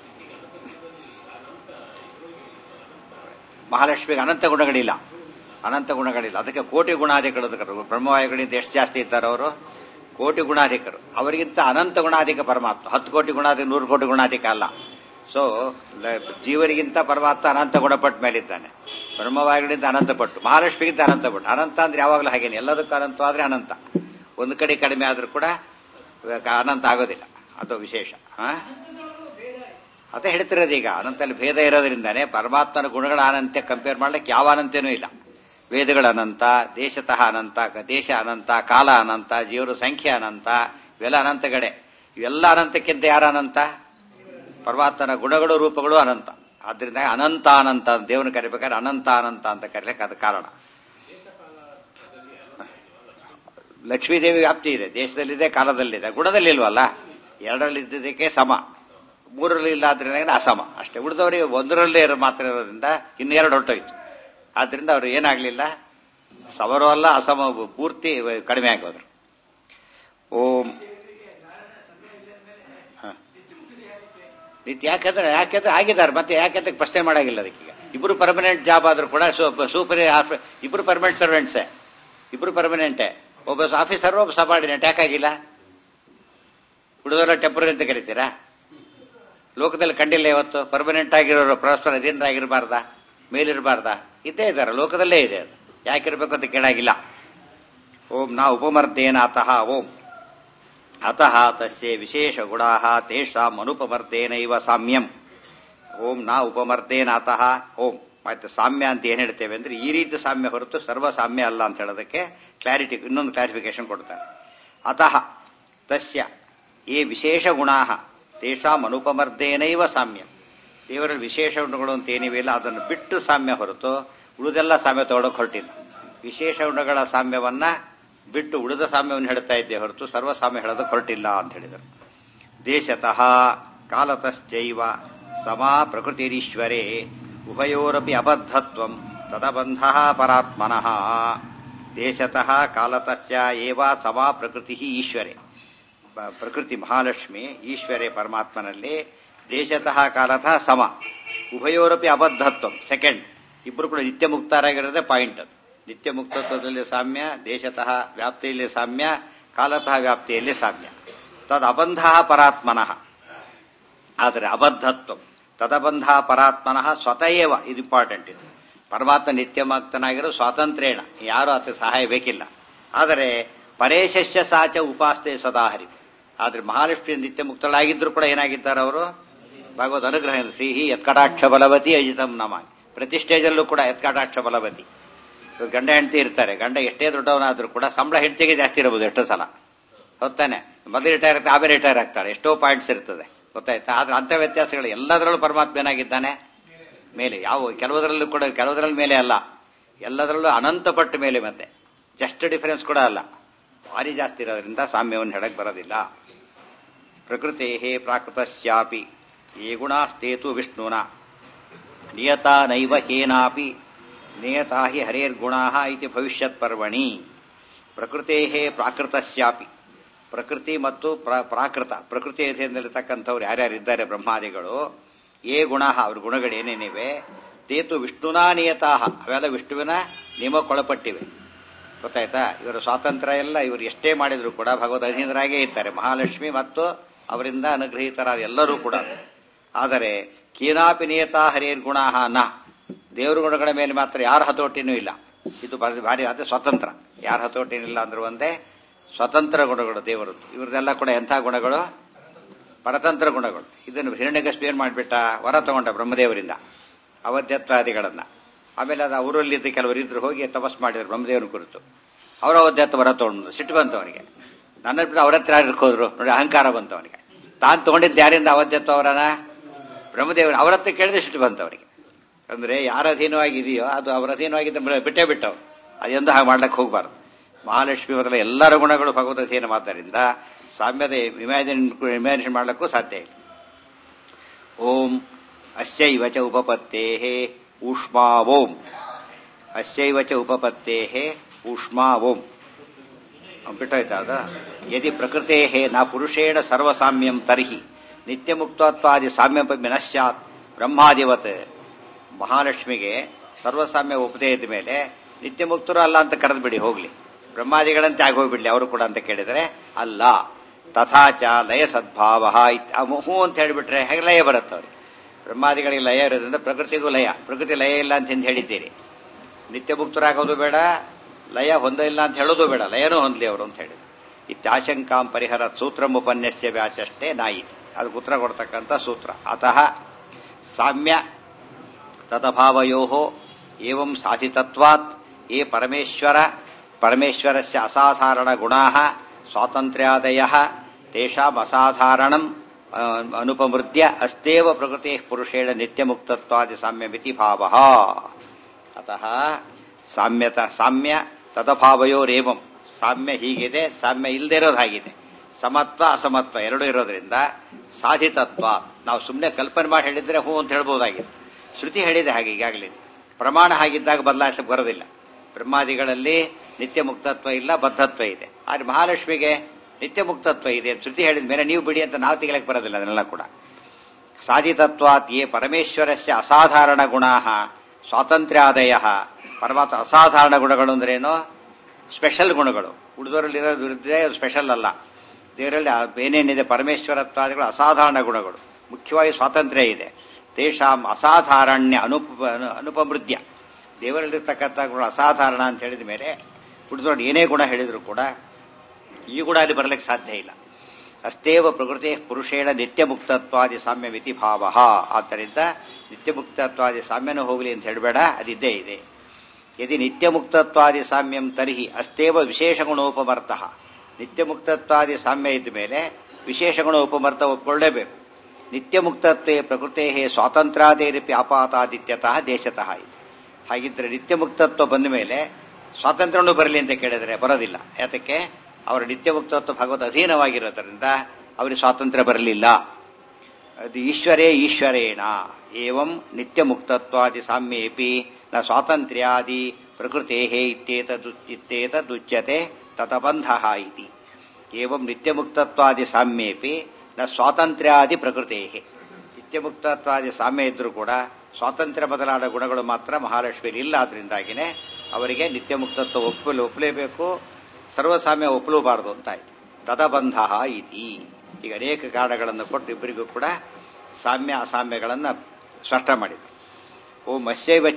ಮಹಾಲಕ್ಷ್ಮಿಗೆ ಅನಂತ ಗುಣಗಳಿಲ್ಲ ಅನಂತ ಗುಣಗಳಿಲ್ಲ ಅದಕ್ಕೆ ಕೋಟಿ ಗುಣಾಧಿಕರು ಬ್ರಹ್ಮವಾಯುಗಳಿಂದ ಎಷ್ಟು ಜಾಸ್ತಿ ಇದ್ದಾರೆ ಅವರು ಕೋಟಿ ಗುಣಾಧಿಕರು ಅವರಿಗಿಂತ ಅನಂತ ಗುಣಾಧಿಕ ಪರಮಾತ್ಮ ಹತ್ತು ಕೋಟಿ ಗುಣಾಧಿಕ ನೂರು ಕೋಟಿ ಗುಣಾಧಿಕ ಅಲ್ಲ ಸೊ ಜೀವರಿಗಿಂತ ಪರಮಾತ್ಮ ಅನಂತ ಗುಣಪಟ್ಟ ಮೇಲಿದ್ದಾನೆ ಬ್ರಹ್ಮವಾಯುಗಳಿಂದ ಅನಂತ ಪಟ್ಟು ಮಹಾಲಕ್ಷ್ಮಿಗಿಂತ ಅನಂತ ಪಟ್ಟು ಅನಂತ ಅಂದ್ರೆ ಯಾವಾಗಲೂ ಹಾಗೇನೆ ಎಲ್ಲದಕ್ಕೂ ಅನಂತ ಆದ್ರೆ ಅನಂತ ಒಂದು ಕಡೆ ಕಡಿಮೆ ಆದ್ರೂ ಕೂಡ ಅನಂತ ಆಗೋದಿಲ್ಲ ಅದು ವಿಶೇಷ ಅದೇ ಹೇಳ್ತಿರೋದು ಈಗ ಅನಂತಲ್ಲಿ ಭೇದ ಇರೋದ್ರಿಂದಾನೆ ಪರಮಾತ್ಮನ ಗುಣಗಳ ಅನಂತ್ಯ ಕಂಪೇರ್ ಮಾಡ್ಲಿಕ್ಕೆ ಯಾವ ಅನಂತ್ಯನೂ ಇಲ್ಲ ವೇದಗಳ ಅನಂತ ದೇಶತಃ ಅನಂತ ದೇಶ ಅನಂತ ಕಾಲ ಅನಂತ ಜೀವರ ಸಂಖ್ಯೆ ಅನಂತ ಇವೆಲ್ಲ ಅನಂತಗಡೆ ಇವೆಲ್ಲ ಅನಂತಕ್ಕಿಂತ ಯಾರ ಅನಂತ ಪರಮಾತ್ಮನ ಗುಣಗಳು ರೂಪಗಳು ಅನಂತ ಆದ್ರಿಂದ ಅನಂತ ಅನಂತ ದೇವನ ಕರಿಬೇಕಾದ್ರೆ ಅನಂತ ಅನಂತ ಅಂತ ಕರೀಲಿಕ್ಕೆ ಅದು ಕಾರಣ ಲಕ್ಷ್ಮೀದೇವಿ ವ್ಯಾಪ್ತಿ ಇದೆ ದೇಶದಲ್ಲಿದೆ ಕಾಲದಲ್ಲಿದೆ ಗುಣದಲ್ಲಿ ಇಲ್ವಲ್ಲ ಎರಡರಲ್ಲಿ ಇದ್ದಿದ್ದಕ್ಕೆ ಸಮ ಮೂರರಲ್ಲಿ ಇಲ್ಲ ಆದ್ರಿಂದ ಅಸಮ ಅಷ್ಟೇ ಉಳಿದವರಿಗೆ ಒಂದರಲ್ಲೇ ಇರೋ ಮಾತ್ರ ಇರೋದ್ರಿಂದ ಇನ್ನೆರಡು ಹೊರಟೋಯ್ತು ಆದ್ರಿಂದ ಅವ್ರು ಏನಾಗ್ಲಿಲ್ಲ ಸಮರೂ ಅಲ್ಲ ಅಸಮ ಪೂರ್ತಿ ಕಡಿಮೆ ಆಗೋದ್ರು ಓಂ ಹ. ನಿತ್ಯ ಯಾಕಂದ್ರೆ ಯಾಕೆಂದ್ರೆ ಆಗಿದ್ದಾರೆ ಮತ್ತೆ ಯಾಕೆಂತ ಪ್ರಶ್ನೆ ಮಾಡಾಗಿಲ್ಲ ಅದಕ್ಕೀಗ ಇಬ್ರು ಪರ್ಮನೆಂಟ್ ಜಾಬ್ ಆದ್ರೂ ಕೂಡ ಸೂಪರ್ ಇಬ್ರು ಪರ್ಮನೆಂಟ್ ಸರ್ವೆಂಟ್ಸೇ ಇಬ್ರು ಪರ್ಮನೆಂಟೇ ಒಬ್ಬ ಆಫೀಸರ್ ಒಬ್ಬ ಸಬಾರ್ಡಿನೇಟ್ ಯಾಕಾಗಿಲ್ಲ ಹುಡುಗರ ಟೆಂಪರರಿ ಅಂತ ಕರಿತೀರಾ ಲೋಕದಲ್ಲಿ ಕಂಡಿಲ್ಲ ಇವತ್ತು ಪರ್ಮನೆಂಟ್ ಆಗಿರೋರು ಪರಸ್ಪರ ಅಧೀನರಾಗಿರಬಾರ್ದ ಮೇಲಿರಬಾರ್ದ ಇದ್ದೇ ಇದ್ದಾರೆ ಲೋಕದಲ್ಲೇ ಇದೆ ಅದು ಯಾಕಿರ್ಬೇಕು ಅಂತ ಕೇಳಾಗಿಲ್ಲ ಓಂ ನಾ ಉಪಮರ್ದೇನ ಅತಃ ಓಂ ಅತಃ ತಸ್ಯ ವಿಶೇಷ ಗುಣಾ ತೇಷಾಂ ಅನುಪಮರ್ದೇನೈವ ಸಾಮ್ಯಂ ಓಂ ನಾ ಉಪಮರ್ದೇನ ಅತಃ ಓಂ ಮತ್ತೆ ಸಾಮ್ಯ ಅಂತ ಏನ್ ಹೇಳ್ತೇವೆ ಅಂದ್ರೆ ಈ ರೀತಿ ಸಾಮ್ಯ ಹೊರತು ಸರ್ವ ಸಾಮ್ಯ ಅಲ್ಲ ಅಂತ ಹೇಳೋದಕ್ಕೆ ಕ್ಲಾರಿಟಿ ಇನ್ನೊಂದು ಕ್ಲಾರಿಫಿಕೇಶನ್ ಕೊಡ್ತಾರೆ ಅತಃ ತಸ್ಯ ಈ ವಿಶೇಷ ಗುಣಾ ತೇಷಾಂ ಅನುಪಮರ್ದೇನೈವ ಸಾಮ್ಯ ದೇವರಲ್ಲಿ ವಿಶೇಷ ಗುಣಗಳು ಅಂತ ಏನಿವೆ ಇಲ್ಲ ಅದನ್ನು ಬಿಟ್ಟು ಸಾಮ್ಯ ಹೊರತು ಉಳಿದೆಲ್ಲ ಸಾಮ್ಯ ತಗೊಳಕ್ ಹೊರಟಿಲ್ಲ ವಿಶೇಷ ಗುಣಗಳ ಸಾಮ್ಯವನ್ನ ಬಿಟ್ಟು ಉಳಿದ ಸಾಮ್ಯವನ್ನು ಹೇಳ್ತಾ ಇದ್ದೆ ಹೊರತು ಸರ್ವ ಸಾಮ್ಯ ಹೇಳೋದಕ್ಕೆ ಹೊರಟಿಲ್ಲ ಅಂತ ಹೇಳಿದರು ದೇಶತಃ ಕಾಲತಶ್ಚೈವ ಸಮಾ ಪ್ರಕೃತಿರೀಶ್ವರೇ ಉಭಯೋರಪಿ ಅಬದ್ಧತ್ವಂ ತದಬಂಧ ಪರಾತ್ಮನಃ ದೇಶತಃ ಕಾಲತಶ್ಚ ಏವ ಸಮಾ ಪ್ರಕೃತಿ ಈಶ್ವರೇ ಬ- ಪ್ರಕೃತಿ ಮಹಾಲಕ್ಷ್ಮಿ ಈಶ್ವರೇ ಪರಮಾತ್ಮನಲ್ಲಿ ದೇಶತಃ ಕಾಲತಃ ಸಮ ಉಭಯೋರಪಿ ಅಬದ್ಧತ್ವ ಸೆಕೆಂಡ್ ಇಬ್ಬರು ಕೂಡ ನಿತ್ಯ ಮುಕ್ತರಾಗಿರೋದೇ ಪಾಯಿಂಟ್ ಅದು ನಿತ್ಯ ಮುಕ್ತತ್ವದಲ್ಲಿ ಸಾಮ್ಯ ದೇಶತಃ ವ್ಯಾಪ್ತಿಯಲ್ಲಿ ಸಾಮ್ಯ ಕಾಲತಃ ವ್ಯಾಪ್ತಿಯಲ್ಲಿ ಸಾಮ್ಯ ತದ್ ಅಬಂಧ ಪರಾತ್ಮನಃ ಆದರೆ ಅಬದ್ಧತ್ವ ತದಬಂಧ ಪರಾತ್ಮನಃ ಸ್ವತಃವ ಇದು ಇಂಪಾರ್ಟೆಂಟ್ ಇದು ಪರಮಾತ್ಮ ನಿತ್ಯ ಮುಕ್ತನಾಗಿರೋ ಸ್ವಾತಂತ್ರ್ಯೇಣ ಯಾರು ಆತ ಸಹಾಯ ಬೇಕಿಲ್ಲ ಆದರೆ ಪರೇಶಸ್ಯ ಸಾಚ ಉಪಾಸ್ತೆ ಸದಾಹರಿ ಆದ್ರೆ ಮಹಾಲಕ್ಷ್ಮಿ ನಿತ್ಯ ಮುಕ್ತಳಾಗಿದ್ರು ಕೂಡ ಏನಾಗಿದ್ದಾರೆ ಅವರು ಭಗವದ್ ಅನುಗ್ರಹ ಶ್ರೀಹಿ ಯತ್ಕಟಾಕ್ಷ ಬಲವತಿ ಅಜಿತಂ ನಮ ಪ್ರತಿ ಸ್ಟೇಜಲ್ಲೂ ಕೂಡ ಯತ್ಕಟಾಕ್ಷ ಬಲವತಿ ಇವಾಗ ಗಂಡ ಹೆಂಡತಿ ಇರ್ತಾರೆ ಗಂಡ ಎಷ್ಟೇ ದೊಡ್ಡವನಾದ್ರೂ ಕೂಡ ಸಂಬಳ ಹೆಂಡತಿಗೆ ಜಾಸ್ತಿ ಇರಬಹುದು ಎಷ್ಟೋ ಸಲ ಹೊತ್ತಾನೆ ಮೊದಲು ರಿಟೈರ್ ಆಗ್ತಾರೆ ಆಮೇಲೆ ರಿಟೈರ್ ಆಗ್ತಾರೆ ಎಷ್ಟೋ ಪಾಯಿಂಟ್ಸ್ ಇರ್ತದೆ ಗೊತ್ತಾಯ್ತಾ ಆದ್ರೆ ಅಂತ ವ್ಯತ್ಯಾಸಗಳು ಎಲ್ಲದರಲ್ಲೂ ಪರಮಾತ್ಮ ಏನಾಗಿದ್ದಾನೆ ಮೇಲೆ ಯಾವ ಕೆಲವುದರಲ್ಲೂ ಕೂಡ ಕೆಲವುದರಲ್ಲಿ ಮೇಲೆ ಅಲ್ಲ ಎಲ್ಲದರಲ್ಲೂ ಅನಂತ ಪಟ್ಟು ಮೇಲೆ ಮತ್ತೆ ಜಸ್ಟ್ ಡಿಫರೆನ್ಸ್ ಕೂಡ ಅಲ್ಲ ಭಾರಿ ಜಾಸ್ತಿ ಇರೋದ್ರಿಂದ ಸಾಮ್ಯವನ್ನು ಹೇಳಕ್ ಬರೋದಿಲ್ಲ ಪ್ರಕೃತೆ ಪ್ರಾಕೃತಸ್ಯಾಪಿ ಯೇ ಗುಣಾಸ್ತೇತು ವಿಷ್ಣುನ ನಿಯತಾ ನೈವ ಹೇನಾಪಿ ನಿಯತಾ ಹಿ ಹರೇರ್ಗುಣಾ ಇತಿ ಭವಿಷ್ಯತ್ ಪರ್ವಣಿ ಪ್ರಕೃತೆ ಪ್ರಾಕೃತಸ್ಯಾಪಿ ಪ್ರಕೃತಿ ಮತ್ತು ಪ್ರ- ಪ್ರಾಕೃತ ಪ್ರಕೃತಿ ಅಧೀನದಲ್ಲಿರ್ತಕ್ಕಂಥವ್ರು ಯಾರ್ಯಾರಿದ್ದಾರೆ ಬ್ರಹ್ಮಾದಿಗಳು ಏ ಗುಣ ಅವ್ರ ಗುಣಗಳು ಏನೇನಿವೆ ತೇತು ವಿಷ್ಣುನಾ ನಿಯತಾಹ ಅವೆಲ್ಲ ವಿಷ್ಣುವಿನ ನಿಯಮಕ್ಕೊಳಪಟ್ಟಿವೆ ಗೊತ್ತಾಯ್ತಾ ಇವರ ಸ್ವಾತಂತ್ರ್ಯ ಎಲ್ಲ ಇವರು ಎಷ್ಟೇ ಮಾಡಿದ್ರು ಕೂಡ ಭಗವದ್ ಅಧೀನರಾಗೇ ಇರ್ತಾರೆ ಮಹಾಲಕ್ಷ್ಮಿ ಮತ್ತು ಅವರಿಂದ ಅನುಗ್ರಹಿತರಾದ ಎಲ್ಲರೂ ಕೂಡ ಆದರೆ ಕೀನಾಪಿ ನಿಯತಾ ಹರಿಯರ್ ಗುಣ ನ ದೇವ್ರ ಗುಣಗಳ ಮೇಲೆ ಮಾತ್ರ ಯಾರ ಹತೋಟಿನೂ ಇಲ್ಲ ಇದು ಭಾರಿ ಭಾರಿ ಅದು ಸ್ವತಂತ್ರ ಯಾರ ಹತೋಟಿನೂ ಇಲ್ಲ ಅಂದ್ರೆ ಒಂದೇ ಸ್ವತಂತ್ರ ಗುಣಗಳು ದೇವರದ್ದು ಇವ್ರದೆಲ್ಲ ಕೂಡ ಎಂಥ ಗುಣಗಳು ಪರತಂತ್ರ ಗುಣಗಳು ಇದನ್ನು ಹಿರಣ್ಯಗಸ್ಪಿ ಏನ್ ಮಾಡಿಬಿಟ್ಟ ವರ ತಗೊಂಡ ಬ್ರಹ್ಮದೇವರಿಂದ ಅವಧ್ಯತ್ವಾದಿಗಳನ್ನ ಆಮೇಲೆ ಅದು ಅವರಲ್ಲಿದ್ದ ಕೆಲವರು ಇದ್ರು ಹೋಗಿ ತಪಸ್ ಮಾಡಿದ್ರು ಬ್ರಹ್ಮದೇವನ ಕುರಿತು ಅವರ ಅವಧ್ಯತ್ವ ವರ ತಗೊಂಡು ಸಿಟ್ಟು ಬಂತು ಅವನಿಗೆ ನನ್ನ ಬಿಟ್ಟು ಅವ್ರ ಹತ್ರ ಯಾರು ಹೋದ್ರು ನೋಡಿ ಅಹಂಕಾರ ಬಂತು ಅವನಿಗೆ ತಾನು ತಗೊಂಡಿದ್ದು ಯಾರಿಂದ ಅವಧ್ಯತ್ವ ಅವರನ ಬ್ರಹ್ಮದೇವನ ಅವ್ರ ಹತ್ರ ಕೇಳಿದ್ರೆ ಸಿಟ್ಟು ಬಂತು ಅವನಿಗೆ ಅಂದ್ರೆ ಯಾರ ಅಧೀನವಾಗಿ ಇದೆಯೋ ಅದು ಅವರ ಅಧೀನವಾಗಿದ್ದ ಬ- ಬಿಟ್ಟೇ ಬಿಟ್ಟವು ಅದೆಂದು ಹಾಗೆ ಮಾಡ್ಲಿಕ್ಕೆ ಹೋಗಬಾರ್ದು ಮಹಾಲಕ್ಷ್ಮಿ ಮೊದಲ ಎಲ್ಲರ ಗುಣಗಳು ಭಗವದ್ ಅಧೀನವಾದ್ದರಿಂದ ಸಾಮ್ಯದ ಇಮ್ಯಾಜಿನ್ ಇಮ್ಯಾಜಿನ್ ಮಾಡ್ಲಿಕ್ಕೂ ಸಾಧ್ಯ ಇಲ್ಲ ಓಂ ಅಸ್ಯೈವ ಚ ಉಪಪತ್ತೇಃ ಊಷ್ಮಾ ಓಂ ಅಸ್ಯೈವ ಚ ಉಪಪತ್ತೇಃ ಊಷ್ಮಾ ಓಂ ಬಿಟ್ಟೋಯ್ತಾ ಅದ ಯದಿ ಪ್ರಕೃತೆ ನ ಪುರುಷೇಣ ಸರ್ವಸಾಮ್ಯಂ ತರ್ಹಿ ನಿತ್ಯ ಮುಕ್ತತ್ವಾದಿ ಸಾಮ್ಯಪಿ ನ ಸ್ಯಾತ್ ಬ್ರಹ್ಮಾದಿವತ್ ಮಹಾಲಕ್ಷ್ಮಿಗೆ ಸರ್ವಸಾಮ್ಯ ಒಪ್ಪದೇ ಇದ್ದ ಮೇಲೆ ನಿತ್ಯ ಮುಕ್ತರು ಅಲ್ಲ ಅಂತ ಕರೆದು ಬಿಡಿ ಹೋಗ್ಲಿ ಬ್ರಹ್ಮಾದಿಗಳಂತೆ ಆಗೋಗ್ಬಿಡ್ಲಿ ಅವರು ಕೂಡ ಅಂತ ಕೇಳಿದರೆ ಅಲ್ಲ ತಥಾಚ ಲಯ ಸದ್ಭಾವ ಹೂ ಅಂತ ಹೇಳಿಬಿಟ್ರೆ ಹೇಗೆ ಲಯ ಬರುತ್ತೆ ಅವ್ರಿಗೆ ಬ್ರಹ್ಮಾದಿಗಳಿಗೆ ಲಯ ಇರೋದ್ರಿಂದ ಪ್ರಕೃತಿಗೂ ಲಯ ಪ್ರಕೃತಿ ಲಯ ಇಲ್ಲ ಅಂತ ಹಿಂದೆ ಹೇಳಿದ್ದೀರಿ ನಿತ್ಯ ಮುಕ್ತರಾಗೋದು ಬೇಡ ಲಯ ಹೊಂದ ಇಲ್ಲ ಅಂತ ಹೇಳೋದು ಬೇಡ ಲಯನೂ ಹೊಂದಲಿ ಅವರು ಅಂತ ಹೇಳಿದ್ರು ಇತ್ಯಾಶಂಕಾಂ ಪರಿಹರ ಸೂತ್ರ ಉಪನ್ಯಾಸ ವ್ಯಾಚಷ್ಟೇ ನಾಯಿ ಅದಕ್ಕೆ ಉತ್ತರ ಕೊಡ್ತಕ್ಕಂಥ ಸೂತ್ರ ಅತಃ ಸಾಮ್ಯ ತದಭಾವಯೋ ಏವಂ ಸಾಧಿತತ್ವಾತ್ ಏ ಪರಮೇಶ್ವರ ಪರಮೇಶ್ವರಸ್ಯ ಅಸಾಧಾರಣ ಗುಣಾ ಸ್ವಾತಂತ್ರ್ಯಾದಯ ತೇಷಾಂ ಅಸಾಧಾರಣಂ ಆ, ಅನುಪಮೃದ್ಯ ಅಸ್ತೇವ ಪ್ರಕೃತಿ ಪುರುಷೇಣ ನಿತ್ಯ ಮುಕ್ತತ್ವಾದಿ ಸಾಮ್ಯಮಿತಿ ಭಾವ ಅತಃ ಸಾಮ್ಯತ ಸಾಮ್ಯ ತದಭಾವಯೋರೇವಂ ಸಾಮ್ಯ ಹೀಗಿದೆ ಸಾಮ್ಯ ಇಲ್ಲದೆ ಇರೋದು ಹಾಗಿದೆ ಸಮತ್ವ ಅಸಮತ್ವ ಎರಡೂ ಇರೋದ್ರಿಂದ ಸಾಧಿತತ್ವ ನಾವು ಸುಮ್ಮನೆ ಕಲ್ಪನೆ ಮಾಡಿ ಹೇಳಿದ್ರೆ ಹೂ ಅಂತ ಹೇಳ್ಬೋದಾಗಿತ್ತು ಶ್ರುತಿ ಹೇಳಿದೆ ಹಾಗೆ ಈಗಾಗಲೇ ಪ್ರಮಾಣ ಹಾಗಿದ್ದಾಗ ಬದಲಾಯಿಸಕ್ಕೆ ಬರೋದಿಲ್ಲ ಬ್ರಹ್ಮಾದಿಗಳಲ್ಲಿ ನಿತ್ಯ ಮುಕ್ತತ್ವ ಇಲ್ಲ ಬದ್ಧತ್ವ ಇದೆ ಆದ್ರೆ ಮಹಾಲಕ್ಷ್ಮಿಗೆ ನಿತ್ಯ ಮುಕ್ತತ್ವ ಇದೆ ಶ್ರುತಿ ಹೇಳಿದ ಮೇಲೆ ನೀವು ಬಿಡಿ ಅಂತ ನಾವು ತೆಗಿಲಕ್ಕೆ ಬರೋದಿಲ್ಲ ಅದನ್ನೆಲ್ಲ ಕೂಡ ಸಾಧಿತತ್ವಾತ್ ಯೇ ಪರಮೇಶ್ವರಸ್ಯ ಅಸಾಧಾರಣ ಗುಣಾ ಸ್ವಾತಂತ್ರ್ಯಾದಯ ಪರಮಾತ್ಮ ಅಸಾಧಾರಣ ಗುಣಗಳು ಅಂದ್ರೇನು ಸ್ಪೆಷಲ್ ಗುಣಗಳು ಉಳಿದವರಲ್ಲಿ ಇರೋದ್ರಿಂದ ಅದು ಸ್ಪೆಷಲ್ ಅಲ್ಲ ದೇವರಲ್ಲಿ ಏನೇನಿದೆ ಪರಮೇಶ್ವರತ್ವಾದಿಗಳು ಅಸಾಧಾರಣ ಗುಣಗಳು ಮುಖ್ಯವಾಗಿ ಸ್ವಾತಂತ್ರ್ಯ ಇದೆ ತೇಷಾಂ ಅಸಾಧಾರಣ್ಯ ಅನುಪ ಅನುಪಮೃದ್ಯ ದೇವರಲ್ಲಿರ್ತಕ್ಕಂಥ ಗುಣ ಅಸಾಧಾರಣ ಅಂತ ಹೇಳಿದ ಮೇಲೆ ಉಳಿದವರು ಏನೇ ಗುಣ ಹೇಳಿದ್ರು ಕೂಡ ಈ ಗುಣ ಅಲ್ಲಿ ಬರಲಿಕ್ಕೆ ಸಾಧ್ಯ ಇಲ್ಲ ಅಸ್ತೇವ ಪ್ರಕೃತಿ ಪುರುಷೇಣ ನಿತ್ಯ ಮುಕ್ತತ್ವಾದಿ ಸಾಮ್ಯ ಮಿತಿ ಭಾವ ಆದ್ದರಿಂದ ನಿತ್ಯ ಮುಕ್ತತ್ವಾದಿ ಸಾಮ್ಯನೂ ಹೋಗಲಿ ಅಂತ ಹೇಳಬೇಡ ಅದಿದ್ದೇ ಇದೆ ಯದಿ ನಿತ್ಯ ಮುಕ್ತತ್ವಾದಿ ಸಾಮ್ಯಂ ತರ್ಹಿ ಅಸ್ತೇವ ವಿಶೇಷ ಗುಣೋಪಮರ್ಥ ನಿತ್ಯ ಮುಕ್ತತ್ವಾದಿ ಸಾಮ್ಯ ಇದ್ದ ಮೇಲೆ ವಿಶೇಷ ಗುಣ ಉಪಮರ್ಥ ಒಪ್ಕೊಳ್ಳೇಬೇಕು ನಿತ್ಯ ಮುಕ್ತತ್ವೇ ಪ್ರಕೃತೇ ಸ್ವಾತಂತ್ರ್ಯಾದೇರಪಿ ಆಪಾತಾದಿತ್ಯತಃ ದೇಶತಃ ಇದೆ ಹಾಗಿದ್ರೆ ನಿತ್ಯ ಮುಕ್ತತ್ವ ಬಂದ ಮೇಲೆ ಸ್ವಾತಂತ್ರ್ಯನೂ ಬರಲಿ ಅಂತ ಕೇಳಿದರೆ ಬರೋದಿಲ್ಲ ಯಾತಕ್ಕೆ ಅವರ ನಿತ್ಯ ಮುಕ್ತತ್ವ ಭಗವತ್ ಅಧೀನವಾಗಿರೋದ್ರಿಂದ ಅವರಿಗೆ ಸ್ವಾತಂತ್ರ್ಯ ಬರಲಿಲ್ಲ ಅದು ಈಶ್ವರೇ ಈಶ್ವರೇಣ ಏವಂ ನಿತ್ಯ ಮುಕ್ತತ್ವಾದಿ ಸಾಮ್ಯೇಪಿ ನ ಸ್ವಾತಂತ್ರ್ಯಾದಿ ಪ್ರಕೃತೆ ಇತ್ಯೇತದುಚ್ಯತೆ ತತಬಂಧ ಇತಿ ಏವಂ ನಿತ್ಯ ಮುಕ್ತತ್ವಾದಿ ಸಾಮ್ಯೇಪಿ ನ ಸ್ವಾತಂತ್ರ್ಯಾದಿ ಪ್ರಕೃತೆ ನಿತ್ಯ ಮುಕ್ತತ್ವಾದಿ ಸಾಮ್ಯ ಇದ್ರೂ ಕೂಡ ಸ್ವಾತಂತ್ರ್ಯ ಬದಲಾದ ಗುಣಗಳು ಮಾತ್ರ ಮಹಾಲಕ್ಷ್ಮಿಯಲ್ಲಿ ಇಲ್ಲ ಆದ್ರಿಂದಾಗಿನೇ ಅವರಿಗೆ ನಿತ್ಯ ಮುಕ್ತತ್ವ ಒಪ್ಪಲು ಒಪ್ಪಲೇಬೇಕು ಸರ್ವಸಾಮ್ಯ ಒಪ್ಪಲೂಬಾರದು ಅಂತ ಆಯ್ತು ತದಬಂಧ ಇತಿ ಈಗ ಅನೇಕ ಕಾರಣಗಳನ್ನು ಕೊಟ್ಟು ಇಬ್ಬರಿಗೂ ಕೂಡ ಸಾಮ್ಯ ಅಸಾಮ್ಯಗಳನ್ನು ಸ್ಪಷ್ಟ ಮಾಡಿದರು ಓ ಮತ್ಸ್ಯೈವಚ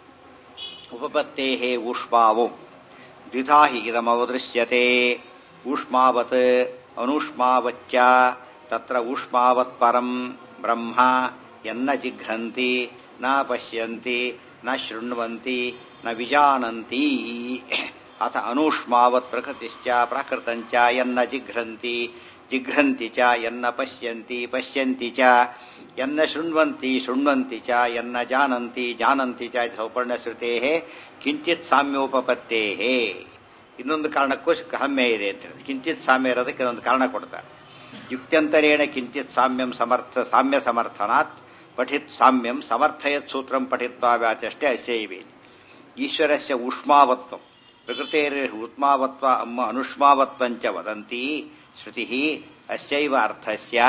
ಉಪಪತ್ತೇ ಊಷ್ಮಾವು ದ್ವಿಧಾ ಇದಮವದೃಶ್ಯತೆ ಊಷ್ಮಾವತ್ ಅನುಷ್ಮಾವಚ್ಚ ತತ್ರ ಊಷ್ಮಾವತ್ ಪರಂ ಬ್ರಹ್ಮ ಎನ್ನ ಜಿಘ್ರಂತಿ ನ ಪಶ್ಯಂತಿ ನ ಶೃಣ್ವಂತಿ ನ ವಿಜಾನಂತಿ ಅಥ ಅನೂಷ್ಮಾವತ್ ಪ್ರಕೃತಿಶ್ಚ ಪ್ರಾಕೃತಂಚ ಎನ್ನ ಜಿಘ್ರಂತಿ ಜಿಘ್ರಂತಿ ಚ ಎನ್ನ ಪಶ್ಯಂತಿ ಪಶ್ಯಂತಿ ಚ ಎನ್ನ ಶೃಣ್ವಂತಿ ಶೃಣ್ವಂತಿ ಚ ಎನ್ನ ಜಾನಂತಿ ಜಾನಂತಿ ಚ ಸೌಪರ್ಣಶ್ರುತೇ ಕಿಂಚಿತ್ ಸಾಮ್ಯೋಪಪತ್ತೇ ಇನ್ನೊಂದು ಕಾರಣಕ್ಕೂ ಸಾಮ್ಯ ಇದೆ ಅಂತ ಹೇಳಿ ಕಿಂಚಿತ್ ಸಾಮ್ಯ ಇರೋದಕ್ಕೆ ಒಂದು ಕಾರಣ ಕೊಡ್ತಾರೆ ಯುಕ್ತ್ಯಂತರೇಣ ಕಿಂಚಿತ್ ಸಾಮ್ಯಂ ಸಮರ್ಥ ಸಾಮ್ಯ ಸಮರ್ಥನಾತ್ ಪಠಿತ್ ಸಾಮ್ಯಂ ಸಮರ್ಥಯತ್ ಸೂತ್ರಂ ಪಠಿತ್ವಾ ವ್ಯಾಚಷ್ಟೇ ಅಸ್ಯೈವೆ ಈಶ್ವರಸ್ಯ ಊಷ್ಮಾವತ್ವ ಪ್ರಕೃತೇರ್ ಉತ್ಮಾವತ್ವ ಅಮ್ಮ ಅನುಷ್ಮಾವತ್ವಂಚ ವದಂತಿ ಶ್ರುತಿ ಅಸ್ಯೈವ ಅರ್ಥಸ್ಯ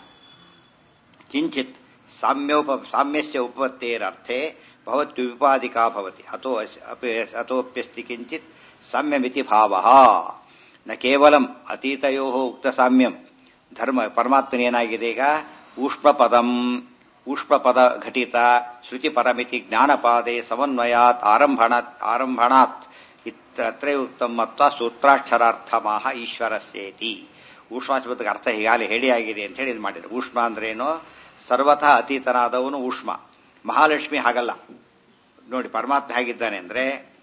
ಕಿಂಚಿತ್ ಸಾಮ್ಯೋಪ ಸಾಮ್ಯಸ್ಯ ಉಪಪತ್ತೇರರ್ಥೆ ಭವತ್ಯುಪಾದಿಕಾ ಭವತಿ ಅಥೋ ಅಥೋಪ್ಯಸ್ತಿ ಕಿಂಚಿತ್ ಸಾಮ್ಯಮಿತಿ ಭಾವ ನ ಕೇವಲಂ ಅತೀತಯೋ ಉಕ್ತ ಸಾಮ್ಯಂ ಧರ್ಮ ಪರಮಾತ್ಮನೇನಾಗಿದೆ ಈಗ ಊಷ್ಮಪದಂ ಊಷ್ಮಪದ ಘಟಿತ ಶ್ರುತಿ ಪರಮಿತಿ ಜ್ಞಾನಪಾದೆ ಸಮನ್ವಯಾತ್ ಆರಂಭಣಾತ್ ಆರಂಭಣಾತ್ ಇತ್ರ ಉಕ್ತಂ ಮತ್ವ ಸೂತ್ರಾಕ್ಷರಾರ್ಥಮಾಹ ಈಶ್ವರಸ್ಯೇತಿ ಊಷ್ಮ ಶಬ್ದಕ್ಕೆ ಅರ್ಥ ಹೀಗಾಗಲೇ ಹೇಳಿ ಆಗಿದೆ ಅಂತ ಹೇಳಿ ಇದು ಮಾಡಿದ್ರು ಊಷ್ಮ ಅಂದ್ರೇನು ಸರ್ವಥಾ ಅತೀತನಾದವನು ಊಷ್ಮ ಮಹಾಲಕ್ಷ್ಮಿ ಹಾಗಲ್ಲ ನೋಡಿ ಪರಮಾತ್ಮ ಹೇಗಿದ್ದಾನೆ ಅಂದ್ರೆ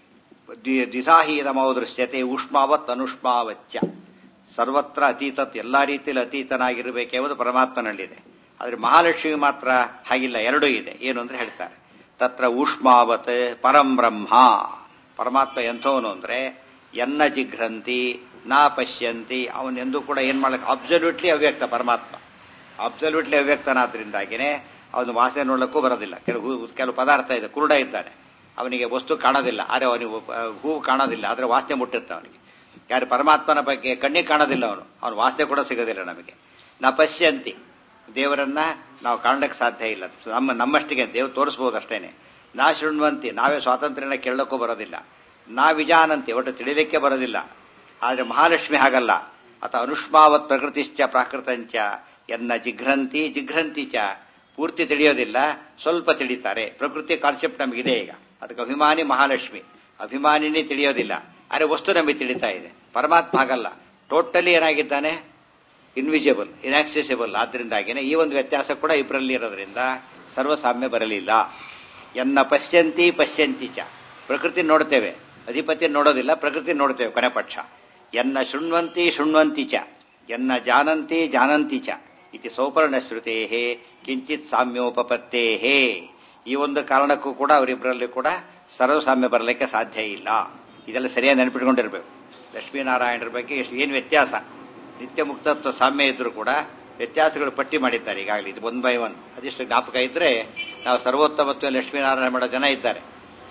ದ್ವಿಧಾಹೀದಮೋ ದೃಶ್ಯತೆ ಊಷ್ಮಾವತ್ ಅನುಷ್ಮಾವಚ್ಚ ಸರ್ವತ್ರ ಅತೀತತ್ ಎಲ್ಲಾ ರೀತಿಯಲ್ಲಿ ಅತೀತನಾಗಿರಬೇಕೆಂಬುದು ಪರಮಾತ್ಮನಲ್ಲಿದೆ ಆದ್ರೆ ಮಹಾಲಕ್ಷ್ಮಿ ಮಾತ್ರ ಹಾಗಿಲ್ಲ ಎರಡೂ ಇದೆ ಏನು ಅಂದ್ರೆ ಹೇಳ್ತಾರೆ ತತ್ರ ಊಷ್ಮಾವತ್ ಪರಂ ಬ್ರಹ್ಮ ಪರಮಾತ್ಮ ಎಂಥವನು ಅಂದ್ರೆ ಎನ್ನ ಜಿಘ್ರಂತಿ ನಾ ಪಶ್ಯಂತಿ ಅವನೆಂದೂ ಕೂಡ ಏನ್ ಮಾಡಕ್ ಅಬ್ಸಲ್ಯೂಟ್ಲಿ ಅವ್ಯಕ್ತ ಪರಮಾತ್ಮ ಅಬ್ಸಲ್ಯೂಟ್ಲಿ ಅವ್ಯಕ್ತನಾದ್ರಿಂದಾಗಿನೇ ಅವನು ವಾಸನೆ ನೋಡಕ್ಕೂ ಬರೋದಿಲ್ಲ ಕೆಲವು ಕೆಲವು ಪದಾರ್ಥ ಇದೆ ಕುರುಡ ಇದ್ದಾನೆ ಅವನಿಗೆ ವಸ್ತು ಕಾಣೋದಿಲ್ಲ ಆದ್ರೆ ಅವನಿಗೆ ಹೂವು ಕಾಣೋದಿಲ್ಲ ಆದ್ರೆ ವಾಸನೆ ಮುಟ್ಟುತ್ತೆ ಅವನಿಗೆ ಯಾರು ಪರಮಾತ್ಮನ ಬಗ್ಗೆ ಕಣ್ಣಿಗೆ ಕಾಣೋದಿಲ್ಲ ಅವನು ಅವನ ವಾಸನೆ ಕೂಡ ಸಿಗೋದಿಲ್ಲ ನಮಗೆ ನಾ ಪಶ್ಯಂತಿ ದೇವರನ್ನ ನಾವು ಕಾಣಕ್ಕೆ ಸಾಧ್ಯ ಇಲ್ಲ ನಮ್ಮ ನಮ್ಮಷ್ಟಿಗೆ ದೇವ್ರು ತೋರಿಸಬಹುದು ಅಷ್ಟೇನೆ ನಾ ಶೃಣ್ವಂತಿ ನಾವೇ ಸ್ವಾತಂತ್ರ್ಯನ ಕೇಳಕ್ಕೂ ಬರೋದಿಲ್ಲ ನಾ ವಿಜಾನಂತಿ ಒಟ್ಟು ತಿಳಿಲಿಕ್ಕೆ ಬರೋದಿಲ್ಲ ಆದ್ರೆ ಮಹಾಲಕ್ಷ್ಮಿ ಹಾಗಲ್ಲ ಅಥ ಅನುಷ್ಮಾವತ್ ಪ್ರಕೃತಿಶ್ಚ ಪ್ರಾಕೃತಂಚ ಎನ್ನ ಜಿಘ್ರಂತಿ ಜಿಘ್ರಂತಿ ಚ ಪೂರ್ತಿ ತಿಳಿಯೋದಿಲ್ಲ ಸ್ವಲ್ಪ ತಿಳಿತಾರೆ ಪ್ರಕೃತಿ ಕಾನ್ಸೆಪ್ಟ್ ನಮಗಿದೆ ಈಗ ಅದಕ್ಕೆ ಅಭಿಮಾನಿ ಮಹಾಲಕ್ಷ್ಮಿ ಅಭಿಮಾನಿನೇ ತಿಳಿಯೋದಿಲ್ಲ ಆದ್ರೆ ವಸ್ತು ನಮಗೆ ತಿಳಿತಾ ಇದೆ ಪರಮಾತ್ಮ ಹಾಗಲ್ಲ ಟೋಟಲಿ ಏನಾಗಿದ್ದಾನೆ ಇನ್ವಿಜಿಬಲ್ ಇನ್ಆಕ್ಸೆಸಿಬಲ್ ಆದ್ರಿಂದಾಗಿನೇ ಈ ಒಂದು ವ್ಯತ್ಯಾಸ ಕೂಡ ಇಬ್ಬರಲ್ಲಿ ಇರೋದ್ರಿಂದ ಸರ್ವಸಾಮ್ಯ ಬರಲಿಲ್ಲ ಎನ್ನ ಪಶ್ಯಂತಿ ಪಶ್ಯಂತಿ ಚ ಪ್ರಕೃತಿ ನೋಡ್ತೇವೆ ಅಧಿಪತಿ ನೋಡೋದಿಲ್ಲ ಪ್ರಕೃತಿ ನೋಡ್ತೇವೆ ಕೊನೆ ಪಕ್ಷ ಎನ್ನ ಶೃಣ್ವಂತಿ ಶೃಣ್ವಂತಿ ಚ ಎನ್ನ ಜಾನಂತಿ ಜಾನಂತಿ ಚ ಇತಿ ಸೌಪರ್ಣ ಶ್ರುತೇ ಕಿಂಚಿತ್ ಸಾಮ್ಯೋಪಪತ್ತೇ ಈ ಒಂದು ಕಾರಣಕ್ಕೂ ಕೂಡ ಅವರಿಬ್ಬರಲ್ಲಿ ಕೂಡ ಸರ್ವಸಾಮ್ಯ ಬರಲಿಕ್ಕೆ ಸಾಧ್ಯ ಇಲ್ಲ ಇದೆಲ್ಲ ಸರಿಯಾಗಿ ನೆನಪಿಟ್ಕೊಂಡಿರ್ಬೇಕು ಲಕ್ಷ್ಮೀನಾರಾಯಣರ ಬಗ್ಗೆ ಎಷ್ಟು ಏನು ವ್ಯತ್ಯಾಸ ನಿತ್ಯ ಮುಕ್ತತ್ವ ಸಾಮ್ಯ ಇದ್ರೂ ಕೂಡ ವ್ಯತ್ಯಾಸಗಳು ಪಟ್ಟಿ ಮಾಡಿದ್ದಾರೆ ಈಗಾಗಲೇ ಇದು ಒನ್ ಬೈ ಒನ್ ಅದಿಷ್ಟು ಜ್ಞಾಪಕ ಇದ್ರೆ ನಾವು ಸರ್ವೋತ್ತಮತ್ವ ಲಕ್ಷ್ಮೀನಾರಾಯಣ ಮಾಡೋ ಜನ ಇದ್ದಾರೆ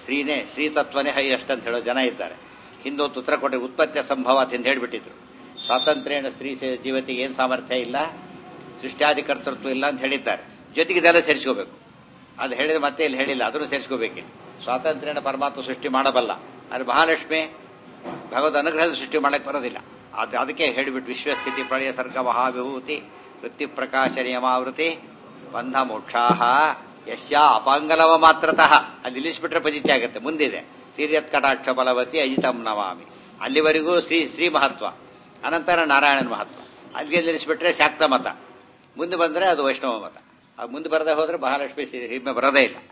ಸ್ತ್ರೀನೇ ಸ್ತ್ರೀ ತತ್ವನೇ ಹೈಯೆಸ್ಟ್ ಅಂತ ಹೇಳೋ ಜನ ಇದ್ದಾರೆ ಹಿಂದೊಂದು ಉತ್ತರ ಕೊಟ್ಟರೆ ಉತ್ಪತ್ತಿಯ ಸಂಭವ ಅಂತ ಹೇಳಿಬಿಟ್ಟಿದ್ರು ಸ್ವಾತಂತ್ರ್ಯನ ಸ್ತ್ರೀ ಸೇ- ಜೀವತಿಗೆ ಏನು ಸಾಮರ್ಥ್ಯ ಇಲ್ಲ ಸೃಷ್ಟ್ಯಾದಿ ಕರ್ತೃತ್ವ ಇಲ್ಲ ಅಂತ ಹೇಳಿದ್ದಾರೆ ಜೊತೆಗೆ ಇದೆಲ್ಲ ಸೇರಿಸ್ಕೋಬೇಕು ಅದು ಹೇಳಿದ್ರೆ ಮತ್ತೆ ಇಲ್ಲಿ ಹೇಳಿಲ್ಲ ಅದನ್ನು ಸೇರಿಸ್ಕೋಬೇಕಿಲ್ಲ ಸ್ವಾತಂತ್ರ್ಯನ ಪರಮಾತ್ಮ ಸೃಷ್ಟಿ ಮಾಡಬಲ್ಲ ಆದರೆ ಮಹಾಲಕ್ಷ್ಮಿ ಭಗವದ್ ಅನುಗ್ರಹದ ಸೃಷ್ಟಿ ಮಾಡಕ್ಕೆ ಬರೋದಿಲ್ಲ ಅದು ಅದಕ್ಕೆ ಹೇಳಿಬಿಟ್ಟು ವಿಶ್ವಸ್ಥಿತಿ ಪ್ರಳಯ ಸರ್ಗ ಮಹಾವಿಭೂತಿ ವೃತ್ತಿ ಪ್ರಕಾಶ ನಿಯಮಾವೃತಿ ಬಂಧ ಮೋಕ್ಷಾಹ ಯಶ್ಯ ಅಪಾಂಗಲವ ಮಾತ್ರತಃ ಅಲ್ಲಿ ನಿಲ್ಲಿಸ್ಬಿಟ್ರೆ ಪಜಿತಿ ಆಗುತ್ತೆ ಮುಂದಿದೆ ತೀರ್ಯತ್ ಕಟಾಕ್ಷ ಬಲವತಿ ಅಜಿತಂ ನಮಾಮಿ ಅಲ್ಲಿವರೆಗೂ ಶ್ರೀ ಶ್ರೀ ಮಹತ್ವ ಅನಂತರ ನಾರಾಯಣನ ಮಹತ್ವ ಅಲ್ಲಿಗೆ ನಿಲ್ಲಿಸ್ಬಿಟ್ರೆ ಶಾಕ್ತ ಮತ ಮುಂದೆ ಬಂದ್ರೆ ಅದು ವೈಷ್ಣವ ಮತ ಅದು ಮುಂದೆ ಬರದೆ ಹೋದ್ರೆ ಮಹಾಲಕ್ಷ್ಮಿ ಸಿ- ಹಿಮ್ಮೆ ಬರೋದೇ ಇಲ್ಲ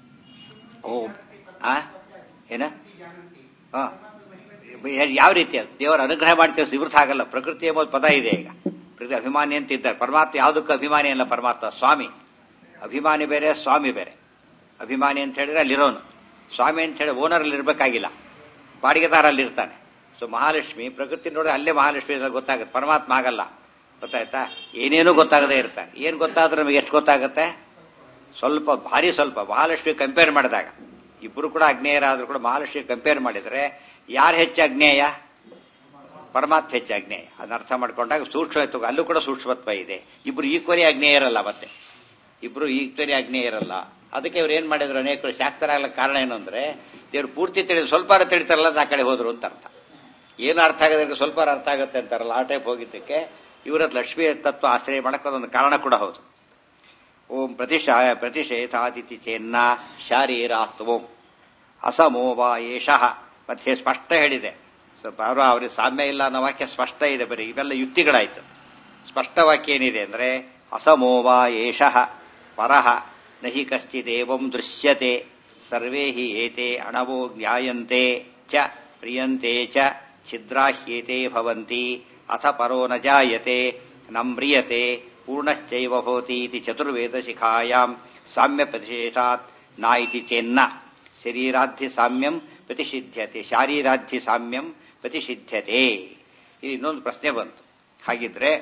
ಓ ಆ ಏನ ಹಾ ಯಾವ ರೀತಿ ಅದು ದೇವರ ಅನುಗ್ರಹ ಮಾಡ್ತೀವಿ ಇವ್ರದ್ದು ಹಾಗಲ್ಲ ಪ್ರಕೃತಿ ಎಂಬುದು ಪದ ಇದೆ ಈಗ ಪ್ರಕೃತಿ ಅಭಿಮಾನಿ ಅಂತ ಇದ್ದಾರೆ ಪರಮಾತ್ಮ ಯಾವುದಕ್ಕೂ ಅಭಿಮಾನಿ ಅಲ್ಲ ಪರಮಾತ್ಮ ಸ್ವಾಮಿ ಅಭಿಮಾನಿ ಬೇರೆ ಸ್ವಾಮಿ ಬೇರೆ ಅಭಿಮಾನಿ ಅಂತ ಹೇಳಿದ್ರೆ ಅಲ್ಲಿರೋನು ಸ್ವಾಮಿ ಅಂತ ಹೇಳಿ ಓನರ್ ಅಲ್ಲಿ ಇರ್ಬೇಕಾಗಿಲ್ಲ ಬಾಡಿಗೆದಾರ ಅಲ್ಲಿ ಇರ್ತಾನೆ ಸೊ ಮಹಾಲಕ್ಷ್ಮಿ ಪ್ರಕೃತಿ ನೋಡಿದ್ರೆ ಅಲ್ಲೇ ಮಹಾಲಕ್ಷ್ಮಿ ಅಂತ ಗೊತ್ತಾಗುತ್ತೆ ಪರಮಾತ್ಮ ಆಗಲ್ಲ ಗೊತ್ತಾಯ್ತಾ ಏನೇನೂ ಗೊತ್ತಾಗದೇ ಇರ್ತಾನೆ ಏನ್ ಗೊತ್ತಾದ್ರೆ ನಮಗೆ ಎಷ್ಟು ಗೊತ್ತಾಗುತ್ತೆ ಸ್ವಲ್ಪ ಭಾರಿ ಸ್ವಲ್ಪ ಮಹಾಲಕ್ಷ್ಮಿ ಕಂಪೇರ್ ಮಾಡಿದಾಗ ಇಬ್ರು ಕೂಡ ಅಗ್ನೇಯರಾದ್ರೂ ಕೂಡ ಮಹಾಲಕ್ಷ್ಮಿ ಕಂಪೇರ್ ಮಾಡಿದ್ರೆ ಯಾರು ಹೆಚ್ಚು ಅಗ್ನೇಯ ಪರಮಾತ್ಮ ಹೆಚ್ಚು ಅಗ್ನೇಯ ಅದನ್ನ ಅರ್ಥ ಮಾಡ್ಕೊಂಡಾಗ ಸೂಕ್ಷ್ಮ ಅಲ್ಲೂ ಕೂಡ ಸೂಕ್ಷ್ಮತ್ವ ಇದೆ ಇಬ್ರು ಈಕ್ವಲಿ ಅಗ್ನೇಯರಲ್ಲ ಮತ್ತೆ ಇಬ್ರು ಈಕ್ವಲಿ ಅಗ್ನೇಯರಲ್ಲ ಅದಕ್ಕೆ ಇವ್ರು ಏನ್ ಮಾಡಿದ್ರು ಅನೇಕರು ಶಾಕ್ತರಾಗಲಿಕ್ಕೆ ಕಾರಣ ಏನು ಅಂದ್ರೆ ದೇವ್ರು ಪೂರ್ತಿ ತಿಳಿದು ಸ್ವಲ್ಪ ತಿಳಿತಾರಲ್ಲ ಆ ಕಡೆ ಹೋದ್ರು ಅಂತ ಅರ್ಥ ಏನು ಅರ್ಥ ಆಗೋದಕ್ಕೆ ಸ್ವಲ್ಪ ಅರ್ಥ ಆಗುತ್ತೆ ಅಂತಾರಲ್ಲ ಆ ಟೈಪ್ ಹೋಗಿದ್ದಕ್ಕೆ ಇವರ ಲಕ್ಷ್ಮೀ ತತ್ವ ಆಶ್ರಯ ಮಾಡಕ್ಕೆ ಅದೊಂದು ಕಾರಣ ಕೂಡ ಹೌದು ಓಂ ಪ್ರತಿಶಾ ಪ್ರತಿಷೇಧಾದಿತಿ ಚೇನ್ನ ಶಾರೀರಾತ್ವಂ ಅಸಮೋವ ಏಷಃ ಮತ್ತೆ ಸ್ಪಷ್ಟ ಹೇಳಿದೆ ಸ್ವಲ್ಪ ಅವರು ಅವ್ರಿಗೆ ಸಾಮ್ಯ ಇಲ್ಲ ಅನ್ನೋ ವಾಕ್ಯ ಸ್ಪಷ್ಟ ಇದೆ ಬರೀ ಇವೆಲ್ಲ ಯುಕ್ತಿಗಳಾಯ್ತು ಸ್ಪಷ್ಟ ವಾಕ್ಯ ಏನಿದೆ ಅಂದ್ರೆ ಅಸಮೋವ ಏಷಃ ಪರಃ ನಹಿ ಕಶ್ಚಿದೇವಂ ದೃಶ್ಯತೆ ಸರ್ವೇ ಹಿ ಏತೆ ಅಣವೋ ಜ್ಞಾಯಂತೆ ಚ ಪ್ರಿಯಂತೆ ಚ ಛಿದ್ರಾಹ್ಯೇತೆ ಭವಂತಿ ಅಥ ಪರೋ ನ ಜಾಯತೆ ನಮ್ರಿಯತೆ ಪೂರ್ಣಶ್ಚೈವ ಭವತಿ ಇತಿ ಚತುರ್ವೇದ ಶಿಖಾಯಾಂ ಸಾಮ್ಯ ಪ್ರತಿಷೇಧಾತ್ ನಾ ಇತಿ ಚೇನ್ನ ಶರೀರಾಧ್ಯ ಸಾಮ್ಯಂ ಪ್ರತಿಷಿಧ್ಯತೆ ಶಾರೀರಾಧ್ಯ ಸಾಮ್ಯಂ ಪ್ರತಿಷಿಧ್ಯತೆ ಇಲ್ಲಿ ಇನ್ನೊಂದು ಪ್ರಶ್ನೆ ಬಂತು ಹಾಗಿದ್ರೆ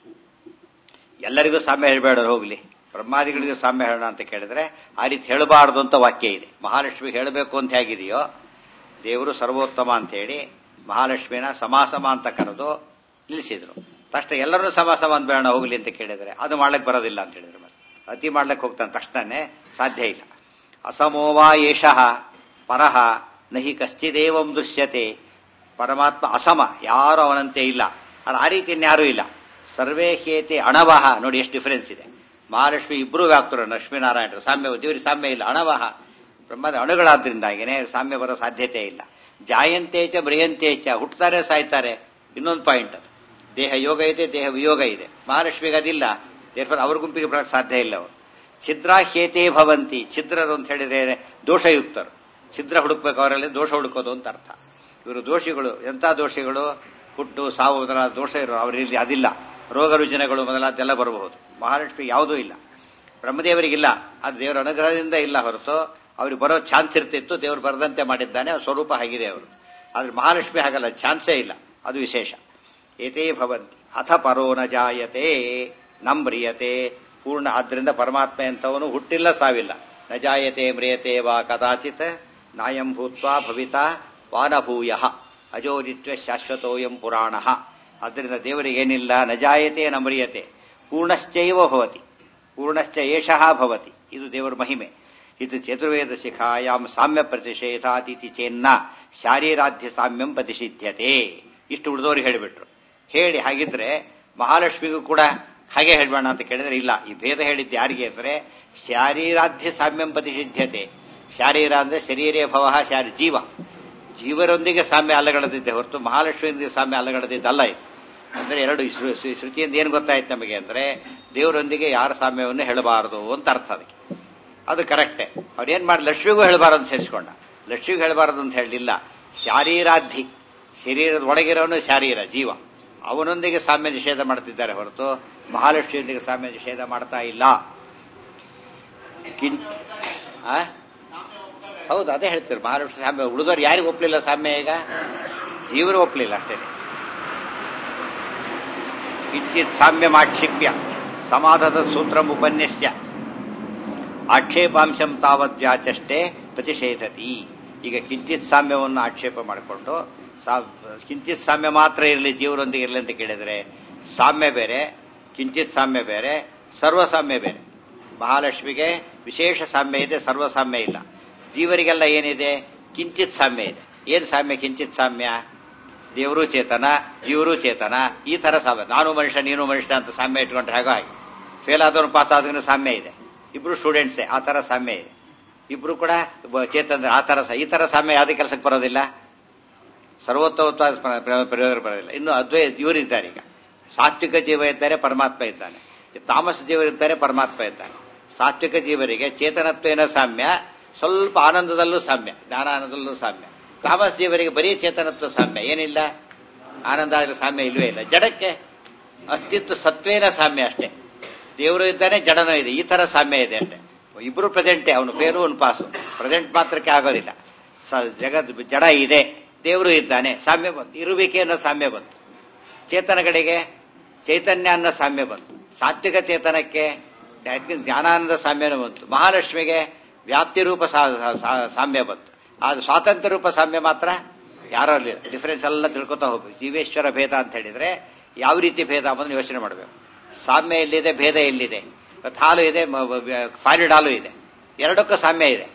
ಎಲ್ಲರಿಗೂ ಸಾಮ್ಯ ಹೇಳಬೇಡ ಹೋಗ್ಲಿ ಬ್ರಹ್ಮಾದಿಗಳಿಗೂ ಸಾಮ್ಯ ಹೇಳೋಣ ಅಂತ ಕೇಳಿದ್ರೆ ಆ ರೀತಿ ಹೇಳಬಾರದು ಅಂತ ವಾಕ್ಯ ಇದೆ ಮಹಾಲಕ್ಷ್ಮಿ ಹೇಳಬೇಕು ಅಂತ ಹೇಗಿದೆಯೋ ದೇವರು ಸರ್ವೋತ್ತಮ ಅಂತ ಹೇಳಿ ಮಹಾಲಕ್ಷ್ಮಿನ ಸಮಾಸಮ ಅಂತ ಕರೆದು ನಿಲ್ಲಿಸಿದ್ರು ತಕ್ಷಣ ಎಲ್ಲರೂ ಸಮಾಸಮ ಅಂತ ಬೇಡ ಹೋಗ್ಲಿ ಅಂತ ಕೇಳಿದ್ರೆ ಅದು ಮಾಡ್ಲಿಕ್ಕೆ ಬರೋದಿಲ್ಲ ಅಂತ ಹೇಳಿದ್ರು ಮತ್ತೆ ಅತಿ ಮಾಡ್ಲಿಕ್ಕೆ ಹೋಗ್ತಾನೆ ತಕ್ಷಣನೇ ಸಾಧ್ಯ ಇಲ್ಲ ಅಸಮೋವಾ ಏಷಃ ಪರಹ ನಹಿ ಕಶ್ಚಿದೇವಂ ದೃಶ್ಯತೆ ಪರಮಾತ್ಮ ಅಸಮ ಯಾರು ಅವನಂತೆ ಇಲ್ಲ ಅದು ಆ ರೀತಿ ಇನ್ಯಾರೂ ಇಲ್ಲ ಸರ್ವೇ ಹೇತೆ ಅಣವಹ ನೋಡಿ ಎಷ್ಟು ಡಿಫರೆನ್ಸ್ ಇದೆ ಮಹಾಲಕ್ಷ್ಮಿ ಇಬ್ರು ವ್ಯಾಪ್ತರು ಲಕ್ಷ್ಮೀನಾರಾಯಣರು ಸಾಮ್ಯ ದೇವರಿಗೆ ಸಾಮ್ಯ ಇಲ್ಲ ಅಣವಹ ಬ್ರಹ್ಮದ ಅಣುಗಳಾದ್ರಿಂದಾಗಿನೇ ಸಾಮ್ಯ ಬರೋ ಸಾಧ್ಯತೆ ಇಲ್ಲ ಜಾಯಂತೇಚ ಬೃಹಂತೇಚ ಹುಟ್ಟುತ್ತಾರೆ ಸಾಯ್ತಾರೆ ಇನ್ನೊಂದು ಪಾಯಿಂಟ್ ಅದು ದೇಹ ಯೋಗ ಇದೆ ದೇಹ ವಿಯೋಗ ಇದೆ ಮಹಾಲಕ್ಷ್ಮಿಗೆ ಅದಿಲ್ಲ ದೇರ್ಫರ್ ಅವ್ರ ಗುಂಪಿಗೆ ಬರಕ್ಕೆ ಸಾಧ್ಯ ಇಲ್ಲ ಅವರು ಛಿದ್ರಾಹ್ಯೇತೇ ಭವಂತಿ ಛಿದ್ರರು ಅಂತ ಹೇಳಿದ್ರೆ ದೋಷಯುಕ್ತರು ಛಿದ್ರ ಹುಡುಕ್ಬೇಕು ಅವರಲ್ಲಿ ದೋಷ ಹುಡುಕೋದು ಅಂತ ಅರ್ಥ ಇವರು ದೋಷಿಗಳು ಎಂಥ ದೋಷಿಗಳು ಹುಟ್ಟು ಸಾವು ಮೊದಲಾದ ದೋಷ ಇರೋ ಅವರಲ್ಲಿ ಅದಿಲ್ಲ ರೋಗ ರುಜಿನಗಳು ಮೊದಲಾದೆಲ್ಲ ಬರಬಹುದು ಮಹಾಲಕ್ಷ್ಮಿ ಯಾವುದೂ ಇಲ್ಲ ಬ್ರಹ್ಮದೇವರಿಗಿಲ್ಲ ಅದು ದೇವರ ಅನುಗ್ರಹದಿಂದ ಇಲ್ಲ ಹೊರತು ಅವ್ರಿಗೆ ಬರೋ ಚಾನ್ಸ್ ಇರ್ತಿತ್ತು ದೇವರು ಬರದಂತೆ ಮಾಡಿದ್ದಾನೆ ಅವ್ರ ಸ್ವರೂಪ ಆಗಿದೆ ಅವರು ಆದ್ರೆ ಮಹಾಲಕ್ಷ್ಮಿ ಹಾಗಲ್ಲ ಚಾನ್ಸೇ ಇಲ್ಲ ಅದು ವಿಶೇಷ ಏತೇ ಭವಂತಿ ಅಥ ಪರೋ ನ ಜಾಯತೆ ನಂಬ್ರಿಯತೆ ಪೂರ್ಣ ಆದ್ರಿಂದ ಪರಮಾತ್ಮ ಎಂತವನು ಹುಟ್ಟಿಲ್ಲ ಸಾವಿಲ್ಲ ನ ಜಾಯತೆ ಮ್ರಿಯತೆ ವಾ ಕದಾಚಿತ್ ನಾಯಂ ಭೂತ್ವಾ ಭವಿತಾ ವಾನಭೂಯ ಅಜೋನಿತ್ವ ಶಾಶ್ವತೋಯಂ ಪುರಾಣ ಅದರಿಂದ ದೇವರಿಗೇನಿಲ್ಲ ನ ಜಾಯತೆ ನ ಮ್ರಿಯತೆ ಪೂರ್ಣಶ್ಚೈವ ಭವತಿ ಪೂರ್ಣಶ್ಚ ಏಷಃ ಭವತಿ ಇದು ದೇವರ ಮಹಿಮೆ ಇದು ಚತುರ್ವೇದ ಶಿಖಾಯಾಂ ಸಾಮ್ಯ ಪ್ರತಿಷೇಧಾದಿತಿ ಚೇನ್ನ ಶಾರೀರಾಧ್ಯ ಸಾಮ್ಯಂ ಪ್ರತಿಷಿಧ್ಯತೆ ಇಷ್ಟು ಉಳಿದವ್ರಿಗೆ ಹೇಳಿಬಿಟ್ರು ಹೇಳಿ ಹಾಗಿದ್ರೆ ಮಹಾಲಕ್ಷ್ಮಿಗೂ ಕೂಡ ಹಾಗೆ ಹೇಳ್ಬೇಡ ಅಂತ ಕೇಳಿದ್ರೆ ಇಲ್ಲ ಈ ಭೇದ ಹೇಳಿದ್ದು ಯಾರಿಗೆ ಅಂದ್ರೆ ಶಾರೀರಾಧ್ಯ ಸಾಮ್ಯಂ ಪ್ರತಿಷಿಧ್ಯತೆ ಶಾರೀರ ಅಂದ್ರೆ ಶರೀರೇ ಭವ ಶಾರಿ ಜೀವ ಜೀವರೊಂದಿಗೆ ಸಾಮ್ಯ ಅಲ್ಲಗಡದಿದ್ದೆ ಹೊರತು ಮಹಾಲಕ್ಷ್ಮಿಯೊಂದಿಗೆ ಸಾಮ್ಯ ಅಲ್ಲಗಡದಿದ್ದಲ್ಲ ಇದು ಅಂದ್ರೆ ಎರಡು ಶ್ರು- ಶ್ರು- ಶ್ರುತಿಯಿಂದ ಏನು ಗೊತ್ತಾಯ್ತು ನಮಗೆ ಅಂದ್ರೆ ದೇವರೊಂದಿಗೆ ಯಾರ ಸಾಮ್ಯವನ್ನು ಹೇಳಬಾರದು ಅಂತ ಅರ್ಥ ಅದಕ್ಕೆ ಅದು ಕರೆಕ್ಟೇ ಅವ್ರೇನ್ ಮಾಡಿ ಲಕ್ಷ್ಮಿಗೂ ಹೇಳಬಾರದು ಅಂತ ಸೇರಿಸ್ಕೊಂಡ ಲಕ್ಷ್ಮಿಗೂ ಹೇಳಬಾರದು ಅಂತ ಹೇಳಲಿಲ್ಲ ಶಾರೀರಾಧಿ ಶರೀರದ ಒಳಗಿರೋನು ಶಾರೀರ ಜೀವ ಅವನೊಂದಿಗೆ ಸಾಮ್ಯ ನಿಷೇಧ ಮಾಡ್ತಿದ್ದಾರೆ ಹೊರತು ಮಹಾಲಕ್ಷ್ಮಿಯೊಂದಿಗೆ ಸಾಮ್ಯ ನಿಷೇಧ ಮಾಡ್ತಾ ಇಲ್ಲ ಕಿಂ ಆ? ಹೌದು ಅದೇ ಹೇಳ್ತಾರೆ ಮಹಾಲಕ್ಷ್ಮಿ ಸಾಮ್ಯ ಉಳಿದವ್ರು ಯಾರಿಗೂ ಒಪ್ಲಿಲ್ಲ ಸಾಮ್ಯ ಈಗ ಜೀವರು ಒಪ್ಲಿಲ್ಲ ಅಷ್ಟೇ ಇತ್ಯತ್ ಸಾಮ್ಯಮಾಕ್ಷಿಪ್ಯ ಸಮಾಧದ ಸೂತ್ರ ಉಪನ್ಯಸ್ಯ ಆಕ್ಷೇಪಾಂಶಂ ತಾವತ್ ವ್ಯಾಚಷ್ಟೇ ಪ್ರತಿಷೇಧತಿ ಈಗ ಕಿಂಚಿತ್ ಸಾಮ್ಯವನ್ನು ಆಕ್ಷೇಪ ಮಾಡಿಕೊಂಡು ಕಿಂಚಿತ್ ಸಾಮ್ಯ ಮಾತ್ರ ಇರಲಿ ಜೀವರೊಂದಿಗೆ ಇರಲಿ ಅಂತ ಕೇಳಿದ್ರೆ ಸಾಮ್ಯ ಬೇರೆ ಕಿಂಚಿತ್ ಸಾಮ್ಯ ಬೇರೆ ಸರ್ವಸಾಮ್ಯ ಬೇರೆ ಮಹಾಲಕ್ಷ್ಮಿಗೆ ವಿಶೇಷ ಸಾಮ್ಯ ಇದೆ ಸರ್ವಸಾಮ್ಯ ಇಲ್ಲ ಜೀವರಿಗೆಲ್ಲ ಏನಿದೆ ಕಿಂಚಿತ್ ಸಾಮ್ಯ ಇದೆ ಏನ್ ಸಾಮ್ಯ ಕಿಂಚಿತ್ ಸಾಮ್ಯ ದೇವರು ಚೇತನ ಜೀವರು ಚೇತನ ಈ ತರ ಸಾಮ್ಯ ನಾನು ಮನುಷ್ಯ ನೀನು ಮನುಷ್ಯ ಅಂತ ಸಾಮ್ಯ ಇಟ್ಕೊಂಡ್ರೆ ಹೇಗೋ ಹಾಗೆ ಫೇಲ್ ಆದವನು ಪಾಸ್ ಆದ್ರೂ ಸಾಮ್ಯ ಇದೆ ಇಬ್ರು ಸ್ಟೂಡೆಂಟ್ಸೇ ಆ ತರ ಸಾಮ್ಯ ಇದೆ ಇಬ್ರು ಕೂಡ ಚೇತನ ಆ ತರ ಈ ತರ ಸಾಮ್ಯ ಯಾವುದೇ ಕೆಲಸಕ್ಕೆ ಬರೋದಿಲ್ಲ ಸರ್ವೋತ್ತಮತ್ವ ಪ್ರಯೋಗ ಬರೋದಿಲ್ಲ ಇನ್ನು ಅದ್ವೈ ಇವರಿದ್ದಾರೆ ಈಗ ಸಾತ್ವಿಕ ಜೀವ ಇದ್ದಾರೆ ಪರಮಾತ್ಮ ಇದ್ದಾನೆ ತಾಮಸ ಜೀವರಿದ್ದಾರೆ ಪರಮಾತ್ಮ ಇದ್ದಾನೆ ಸಾತ್ವಿಕ ಜೀವರಿಗೆ ಚೇತನತ್ವೇನ ಸಾಮ್ಯ ಸ್ವಲ್ಪ ಆನಂದದಲ್ಲೂ ಸಾಮ್ಯ ಜ್ಞಾನಾನಂದದಲ್ಲೂ ಸಾಮ್ಯ ತಾಮಸ ಜೀವರಿಗೆ ಬರೀ ಚೇತನತ್ವ ಸಾಮ್ಯ ಏನಿಲ್ಲ ಆನಂದ ಆದ್ರೆ ಸಾಮ್ಯ ಇಲ್ವೇ ಇಲ್ಲ ಜಡಕ್ಕೆ ಅಸ್ತಿತ್ವ ಸತ್ವೇನ ಸಾಮ್ಯ ಅಷ್ಟೇ ದೇವರು ಇದ್ದಾನೆ ಜಡನೂ ಇದೆ ಈ ತರ ಸಾಮ್ಯ ಇದೆ ಅಷ್ಟೇ ಇಬ್ರು ಪ್ರೆಸೆಂಟೇ ಅವನು ಪೇರು ಅವನು ಪಾಸು ಪ್ರೆಸೆಂಟ್ ಮಾತ್ರಕ್ಕೆ ಆಗೋದಿಲ್ಲ ಜಗತ್ ಜಡ ಇದೆ ದೇವರು ಇದ್ದಾನೆ ಸಾಮ್ಯ ಬಂತು ಇರುವಿಕೆ ಅನ್ನೋ ಸಾಮ್ಯ ಬಂತು ಚೇತನಗಳಿಗೆ ಚೈತನ್ಯ ಅನ್ನೋ ಸಾಮ್ಯ ಬಂತು ಸಾತ್ವಿಕ ಚೇತನಕ್ಕೆ ಜ್ಞಾನಾನಂದ ಸಾಮ್ಯನೂ ಬಂತು ಮಹಾಲಕ್ಷ್ಮಿಗೆ ವ್ಯಾಪ್ತಿ ರೂಪ ಸಾಮ್ಯ ಬಂತು ಆದ್ರೆ ಸ್ವಾತಂತ್ರ್ಯ ರೂಪ ಸಾಮ್ಯ ಮಾತ್ರ ಯಾರೋ ಇರಲಿಲ್ಲ ಡಿಫರೆನ್ಸ್ ಎಲ್ಲ ತಿಳ್ಕೊತಾ ಹೋಗ್ಬೇಕು ಜೀವೇಶ್ವರ ಭೇದ ಅಂತ ಹೇಳಿದ್ರೆ ಯಾವ ರೀತಿ ಭೇದ ಅನ್ನೋದನ್ನ ಯೋಚನೆ ಮಾಡಬೇಕು ಸಾಮ್ಯ ಎಲ್ಲಿದೆ ಭೇದ ಎಲ್ಲಿದೆ ಹಾಲು ಇದೆ ಫಾಲಿಡ್ ಹಾಲು ಇದೆ ಎರಡಕ್ಕೂ ಸಾಮ್ಯ ಇದೆ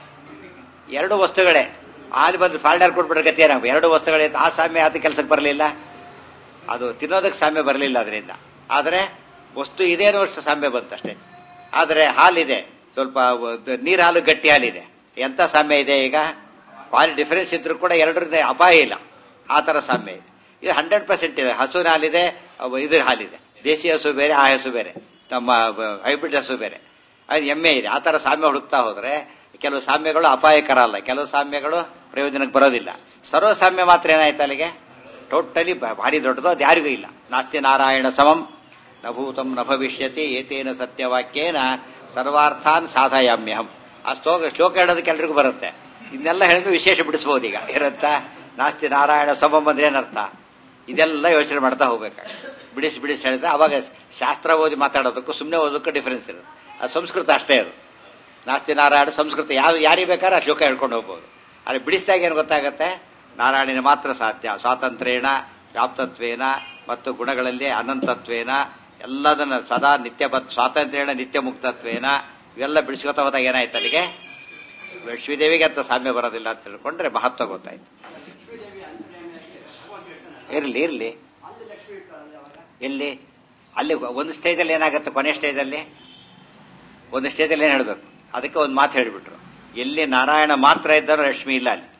ಎರಡು ವಸ್ತುಗಳೇ ಹಾಲು ಬಂದು ಫಾಲ್ಡರ್ ಕೊಟ್ಬಿಟ್ರೆ ಗತಿ ಏನಾಗ ಎರಡು ವಸ್ತುಗಳೇ ಆ ಸಾಮ್ಯ ಅದು ಕೆಲಸಕ್ಕೆ ಬರಲಿಲ್ಲ ಅದು ತಿನ್ನೋದಕ್ಕೆ ಸಾಮ್ಯ ಬರಲಿಲ್ಲ ಅದರಿಂದ ಆದರೆ ವಸ್ತು ಇದೆ ಅನ್ನೋಷ್ಟು ಸಾಮ್ಯ ಬಂತಷ್ಟೇ ಆದರೆ ಹಾಲಿದೆ ಸ್ವಲ್ಪ ನೀರು ಹಾಲು ಗಟ್ಟಿ ಹಾಲಿದೆ ಎಂತ ಸಾಮ್ಯ ಇದೆ ಈಗ ಕ್ವಾಲಿ ಡಿಫರೆನ್ಸ್ ಇದ್ರೂ ಕೂಡ ಎರಡರಿಂದ ಅಪಾಯ ಇಲ್ಲ ಆ ತರ ಸಾಮ್ಯ ಇದೆ ಇದು ಹಂಡ್ರೆಡ್ ಪರ್ಸೆಂಟ್ ಇದೆ ಹಸುವಿನ ಹಾಲಿದೆ ಇದ್ರ ಹಾಲಿದೆ ದೇಸಿ ಹಸು ಬೇರೆ ಆ ಹಸು ಬೇರೆ ನಮ್ಮ ಹೈಬ್ರಿಡ್ ಹಸು ಬೇರೆ ಅದು ಎಮ್ಮೆ ಇದೆ ಆ ತರ ಸಾಮ್ಯ ಹುಡುಕ್ತಾ ಹೋದ್ರೆ ಕೆಲವು ಸಾಮ್ಯಗಳು ಅಪಾಯಕರ ಅಲ್ಲ ಕೆಲವು ಸಾಮ್ಯಗಳು ಪ್ರಯೋಜನಕ್ಕೆ ಬರೋದಿಲ್ಲ ಸರ್ವ ಸಾಮ್ಯ ಮಾತ್ರ ಏನಾಯ್ತು ಅಲ್ಲಿಗೆ ಟೋಟಲಿ ಭಾರಿ ದೊಡ್ಡದು ಅದು ಯಾರಿಗೂ ಇಲ್ಲ ನಾಸ್ತಿ ನಾರಾಯಣ ಸಮಂ ನ ಭೂತಂ ನ ಭವಿಷ್ಯತಿ ಏತೇನ ಸತ್ಯವಾಕ್ಯೇನ ಸರ್ವಾರ್ಥಾನ್ ಸಾಧಯಾಮ್ಯಹಂ ಆ ಶ್ಲೋಕ ಶ್ಲೋಕ ಹೇಳೋದಕ್ಕೆ ಎಲ್ರಿಗೂ ಬರುತ್ತೆ ಇದನ್ನೆಲ್ಲ ಹೇಳಿದ್ರೆ ವಿಶೇಷ ಬಿಡಿಸ್ಬೋದು ಈಗ ಇರುತ್ತಾ ನಾಸ್ತಿ ನಾರಾಯಣ ಸಮಂ ಅಂದ್ರೆ ಏನರ್ಥ ಇದೆಲ್ಲ ಯೋಚನೆ ಮಾಡ್ತಾ ಹೋಗ್ಬೇಕಾಗ ಬಿಡಿಸಿ ಬಿಡಿಸಿ ಹೇಳಿದ್ರೆ ಅವಾಗ ಶಾಸ್ತ್ರ ಓದಿ ಮಾತಾಡೋದಕ್ಕೂ ಸುಮ್ಮನೆ ಓದೋದಕ್ಕೂ ಡಿಫರೆನ್ಸ್ ಇರುತ್ತೆ ಅದು ಸಂಸ್ಕೃತ ಅಷ್ಟೇ ಅದು ನಾಸ್ತಿ ನಾರಾಯಣ ಸಂಸ್ಕೃತ ಯಾವ ಯಾರಿಗೆ ಬೇಕಾದ್ರೆ ಆ ಶ್ಲೋಕ ಹೇಳ್ಕೊಂಡು ಹೋಗ್ಬೋದು ಅಲ್ಲಿ ಬಿಡಿಸಿದಾಗ ಏನು ಗೊತ್ತಾಗತ್ತೆ ನಾರಾಯಣನ ಮಾತ್ರ ಸಾಧ್ಯ ಸ್ವಾತಂತ್ರ್ಯೇಣ ವ್ಯಾಪ್ತತ್ವೇನ ಮತ್ತು ಗುಣಗಳಲ್ಲಿ ಅನಂತತ್ವೇನ ಎಲ್ಲದನ್ನ ಸದಾ ನಿತ್ಯ ಸ್ವಾತಂತ್ರ್ಯೇಣ ನಿತ್ಯ ಮುಕ್ತತ್ವೇನ ಇವೆಲ್ಲ ಬಿಡಿಸ್ಕೊತಾ ಹೋದಾಗ ಏನಾಯ್ತು ಅಲ್ಲಿಗೆ ಲಕ್ಷ್ಮೀದೇವಿಗೆ ಅಂತ ಸಾಮ್ಯ ಬರೋದಿಲ್ಲ ಅಂತ ತಿಳ್ಕೊಂಡ್ರೆ ಮಹತ್ವ ಗೊತ್ತಾಯ್ತು ಇರ್ಲಿ ಇರ್ಲಿ ಎಲ್ಲಿ ಅಲ್ಲಿ ಒಂದು ಸ್ಟೇಜಲ್ಲಿ ಏನಾಗುತ್ತೆ ಕೊನೆ ಸ್ಟೇಜಲ್ಲಿ ಒಂದು ಸ್ಟೇಜಲ್ಲಿ ಏನ್ ಹೇಳ್ಬೇಕು ಅದಕ್ಕೆ ಒಂದು ಮಾತು ಹೇಳಿಬಿಟ್ರು ಎಲ್ಲಿ ನಾರಾಯಣ ಮಾತ್ರ ಇದ್ದಾರೋ ಲಕ್ಷ್ಮಿ ಇಲ್ಲ ಅಲ್ಲಿ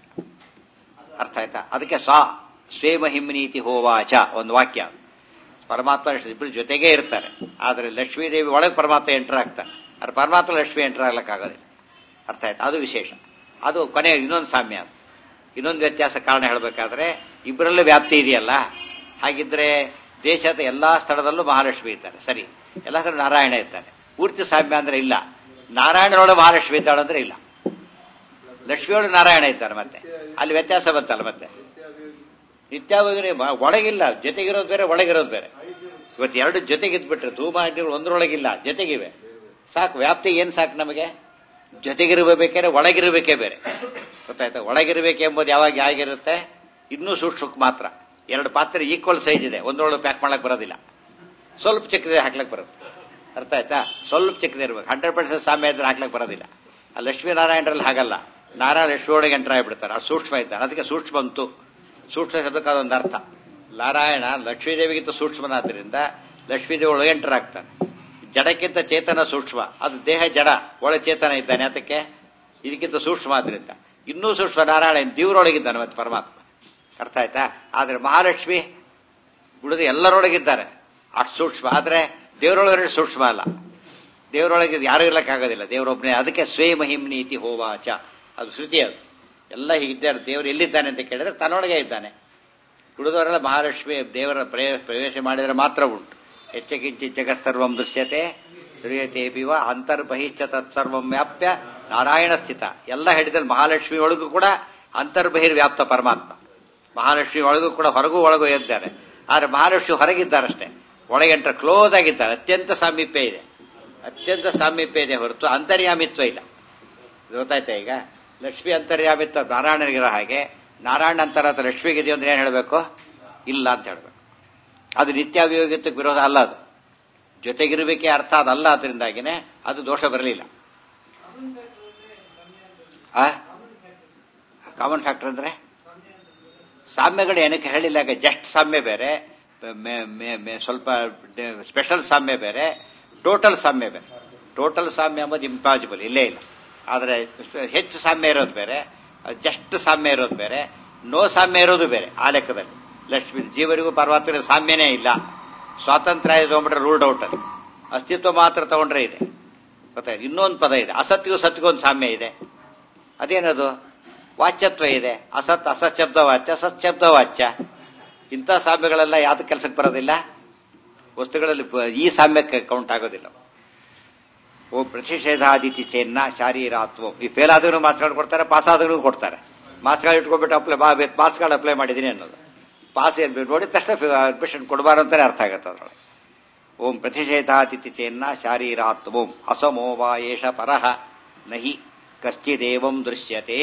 ಅರ್ಥ ಆಯ್ತಾ ಅದಕ್ಕೆ ಸ್ವ ಸ್ವೇಮಹಿಮ್ನೀತಿ ಹೋವಾಚ ಒಂದು ವಾಕ್ಯ ಪರಮಾತ್ಮ ಇಬ್ಬರು ಜೊತೆಗೇ ಇರ್ತಾರೆ ಆದ್ರೆ ಲಕ್ಷ್ಮೀದೇವಿ ಒಳಗೆ ಪರಮಾತ್ಮ ಎಂಟರ್ ಆಗ್ತಾನೆ ಆದ್ರೆ ಪರಮಾತ್ಮ ಲಕ್ಷ್ಮಿ ಎಂಟರ್ ಆಗ್ಲಿಕ್ಕಾಗೋದಿಲ್ಲ ಅರ್ಥ ಆಯ್ತಾ ಅದು ವಿಶೇಷ ಅದು ಕೊನೆ ಇನ್ನೊಂದು ಸಾಮ್ಯ ಅದು ಇನ್ನೊಂದು ವ್ಯತ್ಯಾಸ ಕಾರಣ ಹೇಳಬೇಕಾದ್ರೆ ಇಬ್ಬರಲ್ಲೂ ವ್ಯಾಪ್ತಿ ಇದೆಯಲ್ಲ ಹಾಗಿದ್ರೆ ದೇಶದ ಎಲ್ಲಾ ಸ್ಥಳದಲ್ಲೂ ಮಹಾಲಕ್ಷ್ಮಿ ಇದ್ದಾರೆ ಸರಿ ಎಲ್ಲಾ ಸ್ಥಳ ನಾರಾಯಣ ಇದ್ದಾನೆ ಪೂರ್ತಿ ಸಾಮ್ಯ ಅಂದ್ರೆ ಇಲ್ಲ ನಾರಾಯಣನೊಳಗೆ ಮಹಾಲಕ್ಷ್ಮಿ ಇದ್ದಾಳೆ ಅಂದ್ರೆ ಇಲ್ಲ ಲಕ್ಷ್ಮಿಯೊಳಗೆ ನಾರಾಯಣ ಇದ್ದಾರೆ ಮತ್ತೆ ಅಲ್ಲಿ ವ್ಯತ್ಯಾಸ ಬಂತಲ್ಲ ಮತ್ತೆ ನಿತ್ಯಾವಗಿರಿ ಒಳಗಿಲ್ಲ ಜೊತೆಗಿರೋದು ಬೇರೆ ಒಳಗಿರೋದು ಬೇರೆ ಇವತ್ತು ಎರಡು ಜೊತೆಗಿದ್ಬಿಟ್ರೆ ಧೂಮಾಟಿಗಳು ಒಂದರೊಳಗಿಲ್ಲ ಜೊತೆಗಿವೆ ಸಾಕು ವ್ಯಾಪ್ತಿ ಏನ್ ಸಾಕು ನಮಗೆ ಜೊತೆಗಿರಬೇಕಾದ್ರೆ ಒಳಗಿರಬೇಕೇ ಬೇರೆ ಗೊತ್ತಾಯ್ತಾ ಒಳಗಿರಬೇಕು ಎಂಬುದು ಯಾವಾಗ ಆಗಿರುತ್ತೆ ಇನ್ನೂ ಸೂಕ್ಷ್ಮಕ್ಕೆ ಮಾತ್ರ ಎರಡು ಪಾತ್ರೆ ಈಕ್ವಲ್ ಸೈಜ್ ಇದೆ ಒಂದರೊಳಗೆ ಪ್ಯಾಕ್ ಮಾಡಕ್ ಬರೋದಿಲ್ಲ ಸ್ವಲ್ಪ ಚಿಕ್ಕದೆ ಹಾಕ್ಲಕ್ ಬರುತ್ತೆ ಅರ್ಥ ಆಯ್ತಾ ಸ್ವಲ್ಪ ಚಿಕ್ಕದೇ ಇರ್ಬೇಕು ಹಂಡ್ರೆಡ್ ಪರ್ಸೆಂಟ್ ಸಾಮ್ಯ ಇದ್ರೆ ಹಾಕ್ಲಕ್ ಬರೋದಿಲ್ಲ ಆ ಲಕ್ಷ್ಮೀನಾರಾಯಣರಲ್ಲಿ ಹಾಗಲ್ಲ ನಾರಾಯಣ ಲಕ್ಷ್ಮಿ ಒಳಗೆ ಎಂಟರ್ ಆಗಿಬಿಡ್ತಾರೆ ಅದು ಸೂಕ್ಷ್ಮ ಇದ್ದಾನೆ ಅದಕ್ಕೆ ಸೂಕ್ಷ್ಮ ಬಂತು ಸೂಕ್ಷ್ಮ ಶಬ್ದಕ್ಕೆ ಅದೊಂದು ಅರ್ಥ ನಾರಾಯಣ ಲಕ್ಷ್ಮೀದೇವಿಗಿಂತ ಸೂಕ್ಷ್ಮನಾದ್ರಿಂದ ಲಕ್ಷ್ಮೀದೇವಿ ಒಳಗೆ ಎಂಟರ್ ಆಗ್ತಾನೆ ಜಡಕ್ಕಿಂತ ಚೇತನ ಸೂಕ್ಷ್ಮ ಅದು ದೇಹ ಜಡ ಒಳ ಚೇತನ ಇದ್ದಾನೆ ಅದಕ್ಕೆ ಇದಕ್ಕಿಂತ ಸೂಕ್ಷ್ಮ ಆದ್ರಿಂದ ಇನ್ನೂ ಸೂಕ್ಷ್ಮ ನಾರಾಯಣ ದೇವರೊಳಗಿದ್ದಾನೆ ಮತ್ತೆ ಪರಮಾತ್ಮ ಅರ್ಥ ಆಯ್ತಾ ಆದ್ರೆ ಮಹಾಲಕ್ಷ್ಮಿ ಉಳಿದು ಎಲ್ಲರೊಳಗಿದ್ದಾರೆ ಅಷ್ಟು ಸೂಕ್ಷ್ಮ ಆದ್ರೆ ದೇವರೊಳಗಡೆ ಸೂಕ್ಷ್ಮ ಅಲ್ಲ ದೇವರೊಳಗೆ ಯಾರು ಇರ್ಲಕ್ಕಾಗೋದಿಲ್ಲ ದೇವರೊಬ್ಬನೇ ಅದಕ್ಕೆ ಸ್ವೇ ಮಹಿಮ್ನೀತಿ ಹೋವಾಚ ಅದು ಶ್ರುತಿ ಅದು ಎಲ್ಲ ಹೀಗಿದ್ದಾರೆ ದೇವರು ಎಲ್ಲಿದ್ದಾನೆ ಅಂತ ಕೇಳಿದ್ರೆ ತನ್ನೊಳಗೆ ಇದ್ದಾನೆ ಉಳಿದವರೆಲ್ಲ ಮಹಾಲಕ್ಷ್ಮಿ ದೇವರ ಪ್ರವೇಶ ಮಾಡಿದರೆ ಮಾತ್ರ ಉಂಟು ಹೆಚ್ಚಕಿಂಚಿ ಜಗತ್ಸರ್ವಂ ದೃಶ್ಯತೆ ಶ್ರೀಯತೆ ಪಿವ ಅಂತರ್ಬಹಿಶ್ಚ ತತ್ಸರ್ವಂ ವ್ಯಾಪ್ಯ ನಾರಾಯಣ ಸ್ಥಿತ ಎಲ್ಲ ಹಿಡಿದಲ್ಲಿ ಮಹಾಲಕ್ಷ್ಮಿ ಒಳಗೂ ಕೂಡ ಅಂತರ್ಬಹಿರ್ ವ್ಯಾಪ್ತ ಪರಮಾತ್ಮ ಮಹಾಲಕ್ಷ್ಮಿ ಒಳಗೂ ಕೂಡ ಹೊರಗೂ ಒಳಗೂ ಇದ್ದಾರೆ ಆದ್ರೆ ಮಹಾಲಕ್ಷ್ಮಿ ಹೊರಗಿದ್ದಾರಷ್ಟೇ ಒಳಗೆ ಎಂಟ್ರ ಕ್ಲೋಸ್ ಆಗಿದ್ದಾರೆ ಅತ್ಯಂತ ಸಾಮೀಪ್ಯ ಇದೆ ಅತ್ಯಂತ ಸಾಮೀಪ್ಯ ಇದೆ ಹೊರತು ಅಂತರ್ಯಾಮಿತ್ವ ಇಲ್ಲ ಗೊತ್ತಾಯ್ತಾ ಈಗ ಲಕ್ಷ್ಮಿ ಅಂತರ್ಯಾಮಿತ್ತ ನಾರಾಯಣನಿಗಿರೋ ಹಾಗೆ ನಾರಾಯಣ ಅಂತರ ಅಥವಾ ಲಕ್ಷ್ಮಿಗಿದೆಯೋ ಅಂದ್ರೆ ಏನ್ ಹೇಳಬೇಕು ಇಲ್ಲ ಅಂತ ಹೇಳ್ಬೇಕು ಅದು ನಿತ್ಯಾಭಿಯೋಗಿತಕ್ಕೆ ವಿರೋಧ ಅಲ್ಲ ಅದು ಜೊತೆಗಿರಬೇಕೆ ಅರ್ಥ ಅದಲ್ಲ ಅದರಿಂದಾಗಿನೇ ಅದು ದೋಷ ಬರಲಿಲ್ಲ ಕಾಮನ್ ಫ್ಯಾಕ್ಟರ್ ಅಂದ್ರೆ ಸಾಮ್ಯಗಳು ಏನಕ್ಕೆ ಹೇಳಿಲ್ಲ ಜಸ್ಟ್ ಸಾಮ್ಯ ಬೇರೆ ಮೆ- ಮೆ- ಮೆ- ಸ್ವಲ್ಪ ಸ್ಪೆಷಲ್ ಸಾಮ್ಯ ಬೇರೆ ಟೋಟಲ್ ಸಾಮ್ಯ ಬೇರೆ ಟೋಟಲ್ ಸಾಮ್ಯ ಎಂಬುದು ಇಂಪಾಸಿಬಲ್ ಇಲ್ಲೇ ಇಲ್ಲ ಆದರೆ ಹೆಚ್ಚು ಸಾಮ್ಯ ಇರೋದು ಬೇರೆ ಜಸ್ಟ್ ಸಾಮ್ಯ ಇರೋದು ಬೇರೆ ನೋ ಸಾಮ್ಯ ಇರೋದು ಬೇರೆ ಆ ಲೆಕ್ಕದಲ್ಲಿ ಲಕ್ಷ್ಮಿ ಜೀವರಿಗೂ ಪರಮಾತ್ಮನ ಸಾಮ್ಯನೇ ಇಲ್ಲ ಸ್ವಾತಂತ್ರ್ಯ ತಗೊಂಡ್ಬಿಟ್ರೆ ರೂಲ್ಡ್ ಔಟ್ ಅಲ್ಲಿ ಅಸ್ತಿತ್ವ ಮಾತ್ರ ತಗೊಂಡ್ರೆ ಇದೆ ಗೊತ್ತಾಯ್ತು ಇನ್ನೊಂದು ಪದ ಇದೆ ಅಸತ್ಯಗೂ ಸತ್ಯಗೂ ಒಂದು ಸಾಮ್ಯ ಇದೆ ಅದೇನದು ವಾಚ್ಯತ್ವ ಇದೆ ಅಸತ್ ಅಸತ್ ಶಬ್ದ ವಾಚ್ಯ ಸತ್ ಶಬ್ದ ವಾಚ್ಯ ಇಂಥ ಸಾಮ್ಯಗಳೆಲ್ಲ ಯಾವ್ದು ಕೆಲಸಕ್ಕೆ ಬರೋದಿಲ್ಲ ವಸ್ತುಗಳಲ್ಲಿ ಪ- ಈ ಸಾಮ್ಯಕ್ಕೆ ಕೌಂಟ್ ಆಗೋದಿಲ್ಲ ಓ ಪ್ರತಿಷೇಧಾದಿತಿ ಚೇನ್ನ ಶಾರೀರಾತ್ವ ಈ ಫೇಲ್ ಆದ್ರೂ ಮಾರ್ಕ್ಸ್ ಕಾರ್ಡ್ ಕೊಡ್ತಾರೆ ಪಾಸ್ ಆದ್ರೂ ಕೊಡ್ತಾರೆ ಮಾರ್ಕ್ಸ್ ಕಾರ್ಡ್ ಇಟ್ಕೊಂಡ್ಬಿಟ್ಟು ಅಪ್ಲೈ ಮಾರ್ಕ್ಸ್ ಕಾರ್ಡ್ ಅಪ್ಲೈ ಮಾಡಿದ್ದೀನಿ ಅನ್ನೋದು ಪಾಸ್ ನೋಡಿದ ತಕ್ಷಣ ಅಡ್ಮಿಷನ್ ಕೊಡಬಾರ್ದು ಅಂತಾನೆ ಅರ್ಥ ಆಗುತ್ತೆ ಅದರೊಳಗೆ ಓಂ ಪ್ರತಿಷೇಧಾತಿಥಿ ಚೇನ್ನ ಶಾರೀರಾತ್ಮೋಂ ಅಸಮೋ ವಾ ಏಷ ಪರಃ ನಹಿ ಕಶ್ಚಿದೇವಂ ದೃಶ್ಯತೆ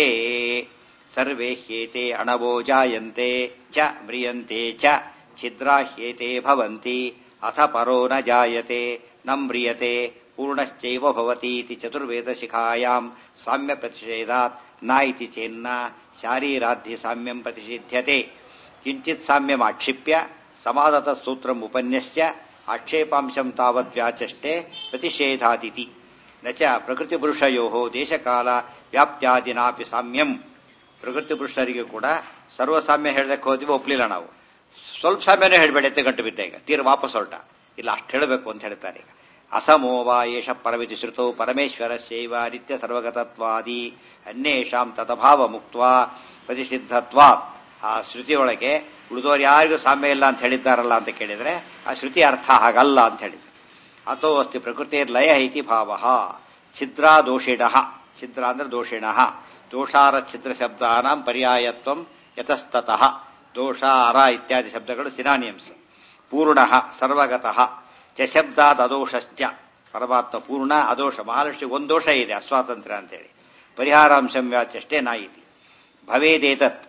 ಸರ್ವೇ ಹ್ಯೇತೆ ಅಣವೋ ಜಾಯಂತೆ ಚ ಮ್ರಿಯಂತೆ ಚ ಛಿದ್ರಾಹ್ಯೇತೆ ಭವಂತಿ ಅಥ ಪರೋ ನ ಜಾಯತೆ ನ ಮ್ರಿಯತೆ ಪೂರ್ಣಶ್ಚೈವ ಭವತೀತಿ ಚತುರ್ವೇದ ಶಿಖಾಯಾಂ ಸಾಮ್ಯ ಪ್ರತಿಷೇಧಾತ್ ನ ಇತಿ ಚೇನ್ನ ಶಾರೀರಾಧಿ ಸಾಮ್ಯಂ ಪ್ರತಿಷಿಧ್ಯತೆ ಕಿಂಚಿತ್ ಸಾಮ್ಯಂ ಆಕ್ಷಿಪ್ಯ ಸಮಾದತ ಸೂತ್ರಂ ಉಪನ್ಯಸ್ಯ ಆಕ್ಷೇಪಾಂಶಂ ತಾವತ್ ವ್ಯಾಚಷ್ಟೇ ಪ್ರತಿಷೇಧಾದಿತಿ ನ ಚ ಪ್ರಕೃತಿ ಪುರುಷಯೋ ದೇಶಕಾಲ ವ್ಯಾಪ್ತ್ಯಾದಿನಾಪಿ ಸಾಮ್ಯಂ ಪ್ರಕೃತಿ ಪುರುಷರಿಗೆ ಕೂಡ ಸರ್ವ ಸಾಮ್ಯ ಹೇಳದಕ್ಕೆ ಹೋದ್ವಿ ಒಪ್ಲಿಲ್ಲ ನಾವು ಸ್ವಲ್ಪ ಸಾಮ್ಯನೇ ಹೇಳಬೇಡಿ ಎತ್ತೆ ಗಂಟು ಬಿದ್ದ ಈಗ ತೀರ ವಾಪಸ್ ಹೊರಟ ಇಲ್ಲ ಅಷ್ಟು ಹೇಳಬೇಕು ಅಂತ ಹೇಳ್ತಾರೆ ಈಗ ಅಸಮೋ ವಾ ಏಷ ಪರಮಿತಿ ಶ್ರುತೌ ಪರಮೇಶ್ವರ ಶೈವ ನಿತ್ಯ ಸರ್ವಗತತ್ವಾದಿ ಅನ್ಯೇಷಾಂ ತದಭಾವ ಮುಕ್ತ ಪ್ರತಿಷಿದ್ಧತ್ವಾತ್ ಆ ಶ್ರುತಿಯೊಳಗೆ ಉಳಿದವರು ಯಾರಿಗೂ ಸಾಮ್ಯ ಇಲ್ಲ ಅಂತ ಹೇಳಿದ್ದಾರಲ್ಲ ಅಂತ ಕೇಳಿದ್ರೆ ಆ ಶ್ರುತಿ ಅರ್ಥ ಹಾಗಲ್ಲ ಅಂತ ಹೇಳಿದ್ರು ಅಥೋ ಅಸ್ತಿ ಪ್ರಕೃತಿ ಲಯ ಇತಿ ಭಾವ ಛಿದ್ರ ದೋಷಿಣ ಛಿದ್ರ ಅಂದ್ರೆ ದೋಷಿಣ ದೋಷಾರ ಛಿದ್ರ ಶಬ್ದಾನಾಂ ಪರ್ಯಾಯತ್ವಂ ಯತಸ್ತತಃ ದೋಷ ಅರ ಇತ್ಯಾದಿ ಶಬ್ದಗಳು ಸಿನಾನಿಯಮ್ಸ್ ಪೂರ್ಣ ಸರ್ವಗತಃ ಚ ಶಬ್ದಾದ್ ಅದೋಷಶ್ಚ ಪರಮಾತ್ಮ ಪೂರ್ಣ ಅದೋಷ ಮಹಾಲಕ್ಷ್ಮಿ ಒಂದು ದೋಷ ಇದೆ ಅಸ್ವಾತಂತ್ರ್ಯ ಅಂತೇಳಿ ಪರಿಹಾರಾಂಶಂ ವ್ಯಾಚಷ್ಟೇ ನಾಯಿತಿ ಭವೇದೇತತ್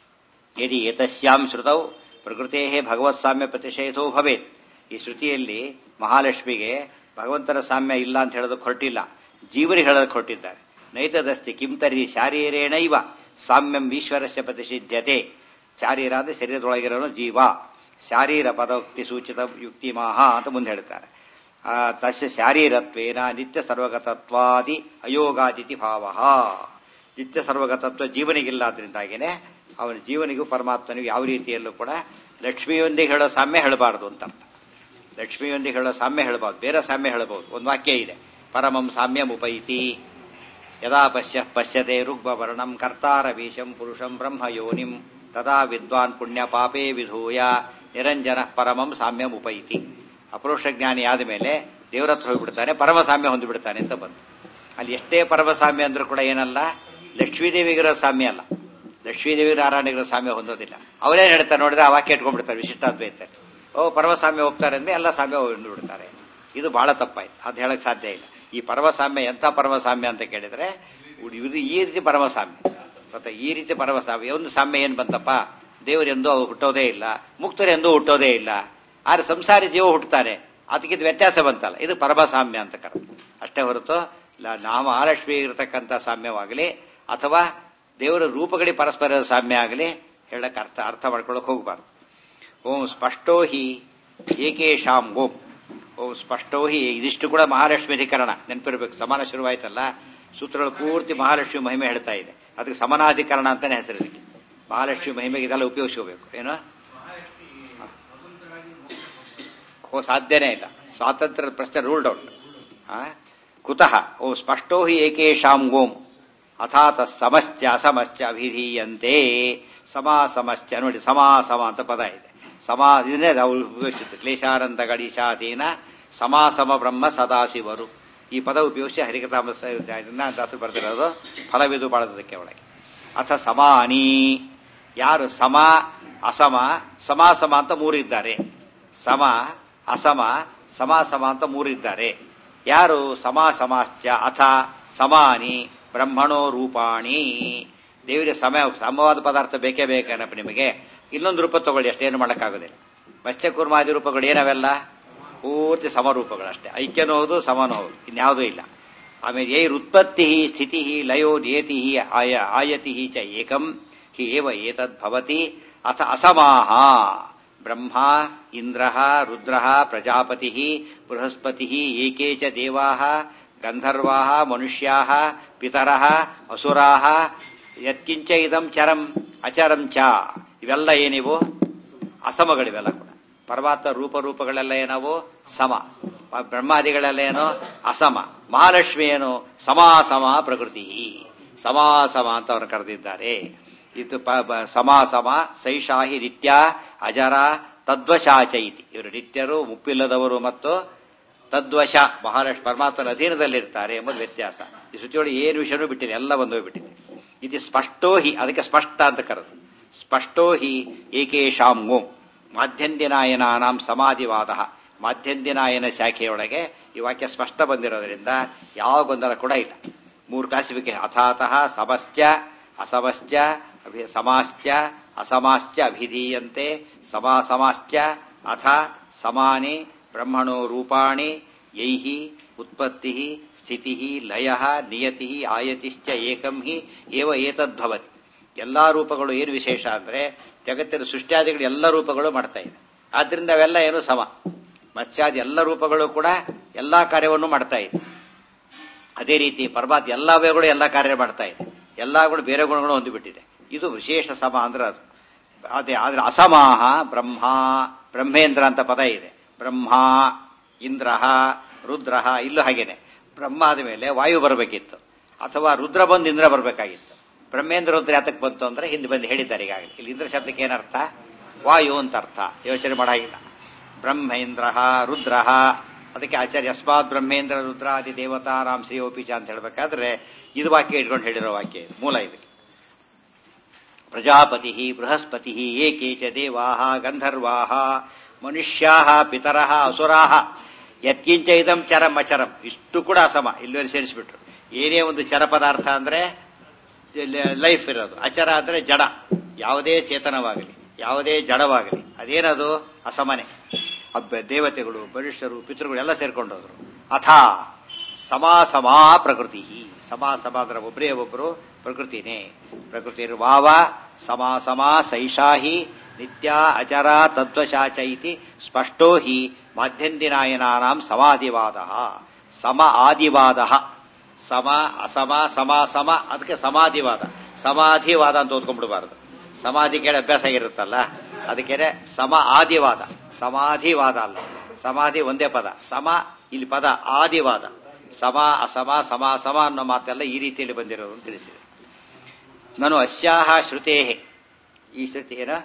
ಯದಿ ಏತಸ್ಯಾಂ ಶ್ರುತೌ ಪ್ರಕೃತೇ ಭಗವತ್ ಸಾಮ್ಯ ಪ್ರತಿಷೇಧೋ ಭವೇತ್ ಈ ಶ್ರುತಿಯಲ್ಲಿ ಮಹಾಲಕ್ಷ್ಮಿಗೆ ಭಗವಂತನ ಸಾಮ್ಯ ಇಲ್ಲ ಅಂತ ಹೇಳೋದಕ್ಕೆ ಹೊರಟಿಲ್ಲ ಜೀವರಿಗೆ ಹೇಳೋದಕ್ಕೆ ಹೊರಟಿದ್ದಾರೆ ನೈತದಸ್ತಿ ಕಿಂ ತರ್ಹಿ ಶಾರೀರೇಣೈವ ಸಾಮ್ಯಂ ಈಶ್ವರಸ್ಯ ಪ್ರತಿಷಿಧ್ಯತೆ ಶಾರೀರ ಅಂದ್ರೆ ಶರೀರದೊಳಗಿರೋನು ಜೀವ ಶಾರೀರ ಪದೋಕ್ತಿ ಸೂಚಿತ ಯುಕ್ತಿ ಮಾಹ ಅಂತ ಮುಂದೆ ಹೇಳ್ತಾರೆ ಆ, ತಸ್ಯ ಶಾರೀರತ್ವೇನ ನಿತ್ಯ ಸರ್ವಗತತ್ವಾದಿ ಅಯೋಗಾದಿತಿ ಭಾವ ನಿತ್ಯ ಸರ್ವಗತತ್ವ ಜೀವನಿಗಿಲ್ಲ ಅದರಿಂದಾಗಿನೇ ಅವನ ಜೀವನಿಗೂ ಪರಮಾತ್ಮನಿಗೂ ಯಾವ ರೀತಿಯಲ್ಲೂ ಕೂಡ ಲಕ್ಷ್ಮಿಯೊಂದಿಗೆ ಹೇಳೋ ಸಾಮ್ಯ ಹೇಳಬಾರದು ಅಂತ ಅರ್ಥ ಲಕ್ಷ್ಮಿಯೊಂದಿಗೆ ಹೇಳೋ ಸಾಮ್ಯ ಹೇಳಬಾರ್ದು ಬೇರೆ ಸಾಮ್ಯ ಹೇಳಬಹುದು ಒಂದು ವಾಕ್ಯ ಇದೆ ಪರಮಂ ಸಾಮ್ಯಂ ಉಪೈತಿ ಯದಾ ಪಶ್ಯ ಪಶ್ಯತೆ ರುಗ್ವರ್ಣಂ ಕರ್ತಾರವೀಶಂ ಪುರುಷಂ ಬ್ರಹ್ಮ ಯೋನಿಂ ತದಾ ವಿದ್ವಾನ್ ಪುಣ್ಯ ಪಾಪೇ ವಿಧೂಯ ನಿರಂಜನ ಪರಮಂ ಸಾಮ್ಯಂ ಉಪೈತಿ ಅಪರೋಕ್ಷ ಜ್ಞಾನಿ ಆದ ಮೇಲೆ ದೇವರ ಹತ್ರ ಹೋಗ್ಬಿಡ್ತಾನೆ ಪರಮ ಸಾಮ್ಯ ಹೊಂದಿಬಿಡ್ತಾನೆ ಅಂತ ಬಂತು ಅಲ್ಲಿ ಎಷ್ಟೇ ಪರಮ ಸಾಮ್ಯ ಅಂದ್ರೂ ಕೂಡ ಏನಲ್ಲ ಲಕ್ಷ್ಮೀದೇವಿಗಿರೋ ಸಾಮ್ಯ ಅಲ್ಲ ಲಕ್ಷ್ಮೀದೇವಿ ನಾರಾಯಣಿಗಿರೋ ಸಾಮ್ಯ ಹೊಂದೋದಿಲ್ಲ ಅವರೇನ್ ಹೇಳ್ತಾರೆ ನೋಡಿದ್ರೆ ಆ ವಾಕ್ಯ ಇಟ್ಕೊಂಡ್ಬಿಡ್ತಾರೆ ವಿಶಿಷ್ಟಾದ್ವೈತ ಓ ಪರಮಸಾಮ್ಯ ಹೋಗ್ತಾರೆ ಅಂದ್ರೆ ಎಲ್ಲ ಸಾಮ್ಯ ಹೊಂದ್ಬಿಡ್ತಾರೆ ಇದು ಬಹಳ ತಪ್ಪಾಯ್ತು ಅದು ಹೇಳಕ್ ಸಾಧ್ಯ ಇಲ್ಲ ಈ ಪರಮಸಾಮ್ಯ ಎಂಥ ಪರಮಸಾಮ್ಯ ಅಂತ ಕೇಳಿದ್ರೆ ಇದು ಈ ರೀತಿ ಪರಮಸಾಮ್ಯ ಮತ್ತೆ ಈ ರೀತಿ ಪರಮಸಾಮ್ಯ ಒಂದು ಸಾಮ್ಯ ಏನ್ ಬಂತಪ್ಪ ದೇವರೆಂದೂ ಅವು ಹುಟ್ಟೋದೇ ಇಲ್ಲ ಮುಕ್ತರೆಂದೂ ಹುಟ್ಟೋದೇ ಇಲ್ಲ ಆದ್ರೆ ಸಂಸಾರಿ ಜೀವ ಹುಟ್ಟುತ್ತಾನೆ ಅದಕ್ಕಿಂತ ವ್ಯತ್ಯಾಸ ಬಂತಲ್ಲ ಇದು ಪರಮಸಾಮ್ಯ ಅಂತ ಕರೆದು ಅಷ್ಟೇ ಹೊರತು ಲ- ನಾಮ ಮಹಾಲಕ್ಷ್ಮಿ ಇರತಕ್ಕಂಥ ಸಾಮ್ಯವಾಗಲಿ ಅಥವಾ ದೇವರ ರೂಪಗಳಿಗೆ ಪರಸ್ಪರ ಸಾಮ್ಯ ಆಗಲಿ ಹೇಳಕ್ ಅರ್ಥ ಅರ್ಥ ಮಾಡ್ಕೊಳಕ್ ಹೋಗಬಾರ್ದು ಓಂ ಸ್ಪಷ್ಟೋ ಹಿ ಏಕೇಶಾಂ ಓಂ ಓಂ ಸ್ಪಷ್ಟೋ ಹಿ ಇದಿಷ್ಟು ಕೂಡ ಮಹಾಲಕ್ಷ್ಮಿ ಅಧಿಕರಣ ನೆನಪಿರ್ಬೇಕು ಸಮಾನ ಶುರುವಾಯ್ತಲ್ಲ ಸೂತ್ರಗಳು ಪೂರ್ತಿ ಮಹಾಲಕ್ಷ್ಮಿ ಮಹಿಮೆ ಹೇಳ್ತಾ ಇದೆ ಅದಕ್ಕೆ ಸಮಾನಾಧಿಕರಣ ಅಂತಾನೆ ಹೆಸರು ಇದಕ್ಕೆ ಮಹಾಲಕ್ಷ್ಮಿ ಮಹಿಮೆಗೆ ಇದೆಲ್ಲ ಉಪಯೋಗಿಸ್ಕೋಬೇಕು ಏನು ಓ ಸಾಧ್ಯನೇ ಇಲ್ಲ ಸ್ವಾತಂತ್ರ್ಯದ ಪ್ರಶ್ನೆ ರೂಲ್ಡ್ ಔಟ್ ಕುತಃ ಓ ಸ್ಪಷ್ಟೋ ಹಿ ಏಕೇಶಾಂ ಓಂ ಅಥಾತ ಸಮಶ್ಚ ಅಸಮಶ್ಚ ಅಭಿಧೀಯಂತೆ ಸಮಾಸಮಶ್ಚ ನೋಡಿ ಸಮಾಸಮ ಅಂತ ಪದ ಇದೆ ಸಮಾ ಇದನ್ನೇ ನಾವು ಉಪಯೋಗಿಸಿದ್ದು ಕ್ಲೇಶಾನಂದ ಗಣೀಶಾಧೀನ ಸಮಾಸಮ ಬ್ರಹ್ಮ ಸದಾಶಿವರು ಈ ಪದ ಉಪಯೋಗಿಸಿ ಹರಿಕತಾಮಸ ದಾಸರು ಬರ್ತಿರೋದು ಫಲವಿದು ಬಾಳದಕ್ಕೆ ಒಳಗೆ ಅಥ ಸಮಾನಿ ಯಾರು ಸಮ ಅಸಮ ಸಮಾಸಮ ಅಂತ ಮೂರಿದ್ದಾರೆ ಸಮ ಅಸಮ ಸಮಾಸಮ ಅಂತ ಮೂರಿದ್ದಾರೆ ಯಾರು ಸಮಾಸಮಾಶ್ಚ ಅಥ ಸಮಾನಿ ಬ್ರಹ್ಮಣೋ ರೂಪಾಣಿ ದೇವರಿಗೆ ಸಮಯ ಸಮವಾದ ಪದಾರ್ಥ ಬೇಕೇ ಬೇಕೇನಪ್ಪ ನಿಮಗೆ ಇನ್ನೊಂದು ರೂಪ ತಗೊಳ್ಳಿ ಅಷ್ಟೇನು ಮಾಡೋಕ್ಕಾಗೋದಿಲ್ಲ ಮತ್ಸ್ಯಕೂರ್ಮಾದಿ ರೂಪಗಳು ಏನವೆಲ್ಲ ಪೂರ್ತಿ ಸಮರೂಪಗಳು ಅಷ್ಟೇ ಐಕ್ಯನೂ ಹೌದು ಸಮನೂ ಹೌದು ಇನ್ಯಾವುದೂ ಇಲ್ಲ ಆಮೇಲೆ ಯೈರ್ ಉತ್ಪತ್ತಿ ಸ್ಥಿತಿ ಲಯೋ ನಿಯತಿ ಆಯ ಆಯತಿ ಚ ಏಕಂ ಹಿ ಏವ ಏತದ್ಭವತಿ ಅಥ ಅಸಮಾಹ ಬ್ರಹ್ಮ ಇಂದ್ರ ರುದ್ರ ಪ್ರಜಾಪತಿ ಬೃಹಸ್ಪತಿ ಏಕೆ ಚ ದೇವಾ ಗಂಧರ್ವಾ ಮನುಷ್ಯಾ ಪಿತರ ಅಸುರಾ ಯತ್ಕಿಂಚ ಇದಂ ಚರಂ ಅಚರಂ ಚ ಇವೆಲ್ಲ ಏನಿವು ಅಸಮಗಳಿವೆಲ್ಲ ಕೂಡ ಪರಮಾತ್ಮ ರೂಪರೂಪಗಳೆಲ್ಲ ಏನವು ಸಮ ಬ್ರಹ್ಮಾದಿಗಳೆಲ್ಲ ಏನೋ ಅಸಮ ಮಹಾಲಕ್ಷ್ಮಿ ಏನು ಸಮಾಸಮ ಪ್ರಕೃತಿ ಸಮಾಸಮ ಅಂತ ಅವರು ಕರೆದಿದ್ದಾರೆ ಇದು ಸಮಾಸಮ ಸೈಷಾಹಿ ನಿತ್ಯ ಅಜರ ತದ್ವಶಾಚ ಇತಿ ಇವರು ನಿತ್ಯರು ಮುಪ್ಪಿಲ್ಲದವರು ಮತ್ತು ತದ್ವಶ ಮಹಾಲಕ್ಷ್ಮಿ ಪರಮಾತ್ಮನ ಅಧೀನದಲ್ಲಿರ್ತಾರೆ ಎಂಬುದು ವ್ಯತ್ಯಾಸ ಈ ಸುತ್ತಿಯೊಳಗೆ ಏನು ವಿಷಯನೂ ಬಿಟ್ಟಿದೆ ಎಲ್ಲ ಬಂದೋಗ್ಬಿಟ್ಟಿದೆ ಇದು ಸ್ಪಷ್ಟೋ ಹಿ ಅದಕ್ಕೆ ಸ್ಪಷ್ಟ ಅಂತ ಕರೆದು ಸ್ಪಷ್ಟೋ ಹಿ ಏಕೇಶಾಂ ಓಂ ಮಾಧ್ಯಂದಿನಾಯನಾನಾಂ ಸಮಾಧಿವಾದ ಮಾಧ್ಯಂದಿನಾಯನ ಶಾಖೆಯೊಳಗೆ ಈ ವಾಕ್ಯ ಸ್ಪಷ್ಟ ಬಂದಿರೋದ್ರಿಂದ ಯಾವ ಗೊಂದಲ ಕೂಡ ಇಲ್ಲ ಮೂರು ಕ್ಲಾಸಿಫಿಕೇಶನ್ ಅಥಾತಃ ಸಮಶ್ಚ ಅಸಮಶ್ಚ ಸಮಾಶ್ಚ ಅಸಮಾಶ್ಚ ಅಭಿಧೀಯಂತೆ ಸಮಾಸಮಾಶ್ಚ ಅಥ ಸಮಾನಿ ಬ್ರಹ್ಮಣೋ ರೂಪಾಣಿ ಯೈಹಿ ಉತ್ಪತ್ತಿ ಸ್ಥಿತಿ ಲಯ ನಿಯತಿ ಆಯತಿಶ್ಚ ಏಕಂ ಹಿ ಏವ ಏತದ್ಭವತಿ ಎಲ್ಲಾ ರೂಪಗಳು ಏನು ವಿಶೇಷ ಅಂದ್ರೆ ಜಗತ್ತಿನ ಸೃಷ್ಟ್ಯಾದಿಗಳು ಎಲ್ಲ ರೂಪಗಳು ಮಾಡ್ತಾ ಇದೆ ಆದ್ರಿಂದ ಅವೆಲ್ಲ ಏನು ಸಮ ಮತ್ಸ್ಯಾದಿ ಎಲ್ಲ ರೂಪಗಳು ಕೂಡ ಎಲ್ಲಾ ಕಾರ್ಯವನ್ನು ಮಾಡ್ತಾ ಇದೆ ಅದೇ ರೀತಿ ಪರಮಾತ್ಮ ಎಲ್ಲ ಅವಯಗಳು ಎಲ್ಲ ಕಾರ್ಯ ಮಾಡ್ತಾ ಇದೆ ಎಲ್ಲಾ ಗುಣ ಬೇರೆ ಗುಣಗಳು ಹೊಂದಿಬಿಟ್ಟಿದೆ ಇದು ವಿಶೇಷ ಸಮ ಅಂದ್ರೆ ಅದು ಅದೇ ಆದ್ರೆ ಅಸಮಾಹ ಬ್ರಹ್ಮ ಬ್ರಹ್ಮೇಂದ್ರ ಅಂತ ಪದ ಇದೆ ಬ್ರಹ್ಮ ಇಂದ್ರ ರುದ್ರ ಇಲ್ಲೂ ಹಾಗೇನೆ ಬ್ರಹ್ಮ ಆದ ಮೇಲೆ ವಾಯು ಬರಬೇಕಿತ್ತು ಅಥವಾ ರುದ್ರ ಬಂದು ಇಂದ್ರ ಬರಬೇಕಾಗಿತ್ತು ಬ್ರಹ್ಮೇಂದ್ರ ರುದ್ರ ಯಾತಕ್ಕೆ ಬಂತು ಅಂದ್ರೆ ಹಿಂದೆ ಬಂದು ಹೇಳಿದ್ದಾರೆ ಈಗಾಗಲೇ ಇಲ್ಲಿ ಇಂದ್ರ ಶಬ್ದಕ್ಕೆ ಏನರ್ಥ ವಾಯು ಅಂತ ಅರ್ಥ ಯೋಚನೆ ಮಾಡಾಗಿಲ್ಲ ಬ್ರಹ್ಮೇಂದ್ರ ರುದ್ರ ಅದಕ್ಕೆ ಆಚಾರ್ಯ ಯಸ್ಮಾತ್ ಬ್ರಹ್ಮೇಂದ್ರ ರುದ್ರಾದಿ ದೇವತಾ ರಾಮ್ ಶ್ರೀ ಓಪಿಚ ಅಂತ ಹೇಳ್ಬೇಕಾದ್ರೆ ಇದು ವಾಕ್ಯ ಇಟ್ಕೊಂಡು ಹೇಳಿರೋ ವಾಕ್ಯ ಇದು ಮೂಲ ಇದಕ್ಕೆ ಪ್ರಜಾಪತಿ ಬೃಹಸ್ಪತಿ ಏಕೆ ಚ ದೇವಾ ಗಂಧರ್ವಾ ಮನುಷ್ಯಾ ಪಿತರ ಅಸುರಾ ಯತ್ಕಿಂಚ ಇದಂ ಚರಂ ಅಚರಂ ಇಷ್ಟು ಕೂಡ ಅಸಮ ಇಲ್ಲಿವರೆಗೆ ಸೇರಿಸಿಬಿಟ್ರು ಏನೇ ಒಂದು ಚರ ಪದಾರ್ಥ ಅಂದ್ರೆ ಲೈಫ್ ಇರೋದು ಅಚರ ಅಂದ್ರೆ ಜಡ ಯಾವುದೇ ಚೇತನವಾಗಲಿ ಯಾವುದೇ ಜಡವಾಗಲಿ ಅದೇನದು ಅಸಮನೆ ದೇವತೆಗಳು ಬಲಿಷ್ಠರು ಪಿತೃಗಳು ಎಲ್ಲ ಸೇರ್ಕೊಂಡೋದ್ರು ಅಥ ಸಮಾಸಮಾ ಪ್ರಕೃತಿ ಸಮಾಸಮ ಅಂದ್ರೆ ಒಬ್ಬರೇ ಒಬ್ಬರು ಪ್ರಕೃತಿನೇ ಪ್ರಕೃತಿ ವಾವ ಸಮಾಸಮಾ ಸೈಷಾಹಿ ನಿತ್ಯ ಅಚರ ತದ್ವಶಾಚ ಇತಿ ಸ್ಪಷ್ಟೋ ಹಿ ಮಾಧ್ಯಂದಿನಾಯನಾನಾಂ ಸಮಾಧಿವಾದ ಸಮ ಆದಿವಾದ ಸಮ ಅಸಮ ಸಮ ಸಮ ಅದಕ್ಕೆ ಸಮಾಧಿವಾದ ಸಮಾಧಿವಾದ ಅಂತ ಓದ್ಕೊಂಡ್ಬಿಡಬಾರದು ಸಮಾಧಿ ಕೇಳಿ ಅಭ್ಯಾಸ ಆಗಿರುತ್ತಲ್ಲ ಅದಕ್ಕೆ ಸಮ ಆದಿವಾದ ಸಮಾಧಿವಾದ ಅಲ್ಲ ಸಮಾಧಿ ಒಂದೇ ಪದ ಸಮ ಇಲ್ಲಿ ಪದ ಆದಿವಾದ ಸಮ ಅಸಮ ಸಮ ಸಮ ಅನ್ನೋ ಮಾತೆಲ್ಲ ಈ ರೀತಿಯಲ್ಲಿ ಬಂದಿರೋದು ಅಂತ ತಿಳಿಸಿದೆ ನಾನು ಅಸ್ಯಾಹ ಶ್ರುತೇ ಈ ಶ್ರುತಿ ಏನ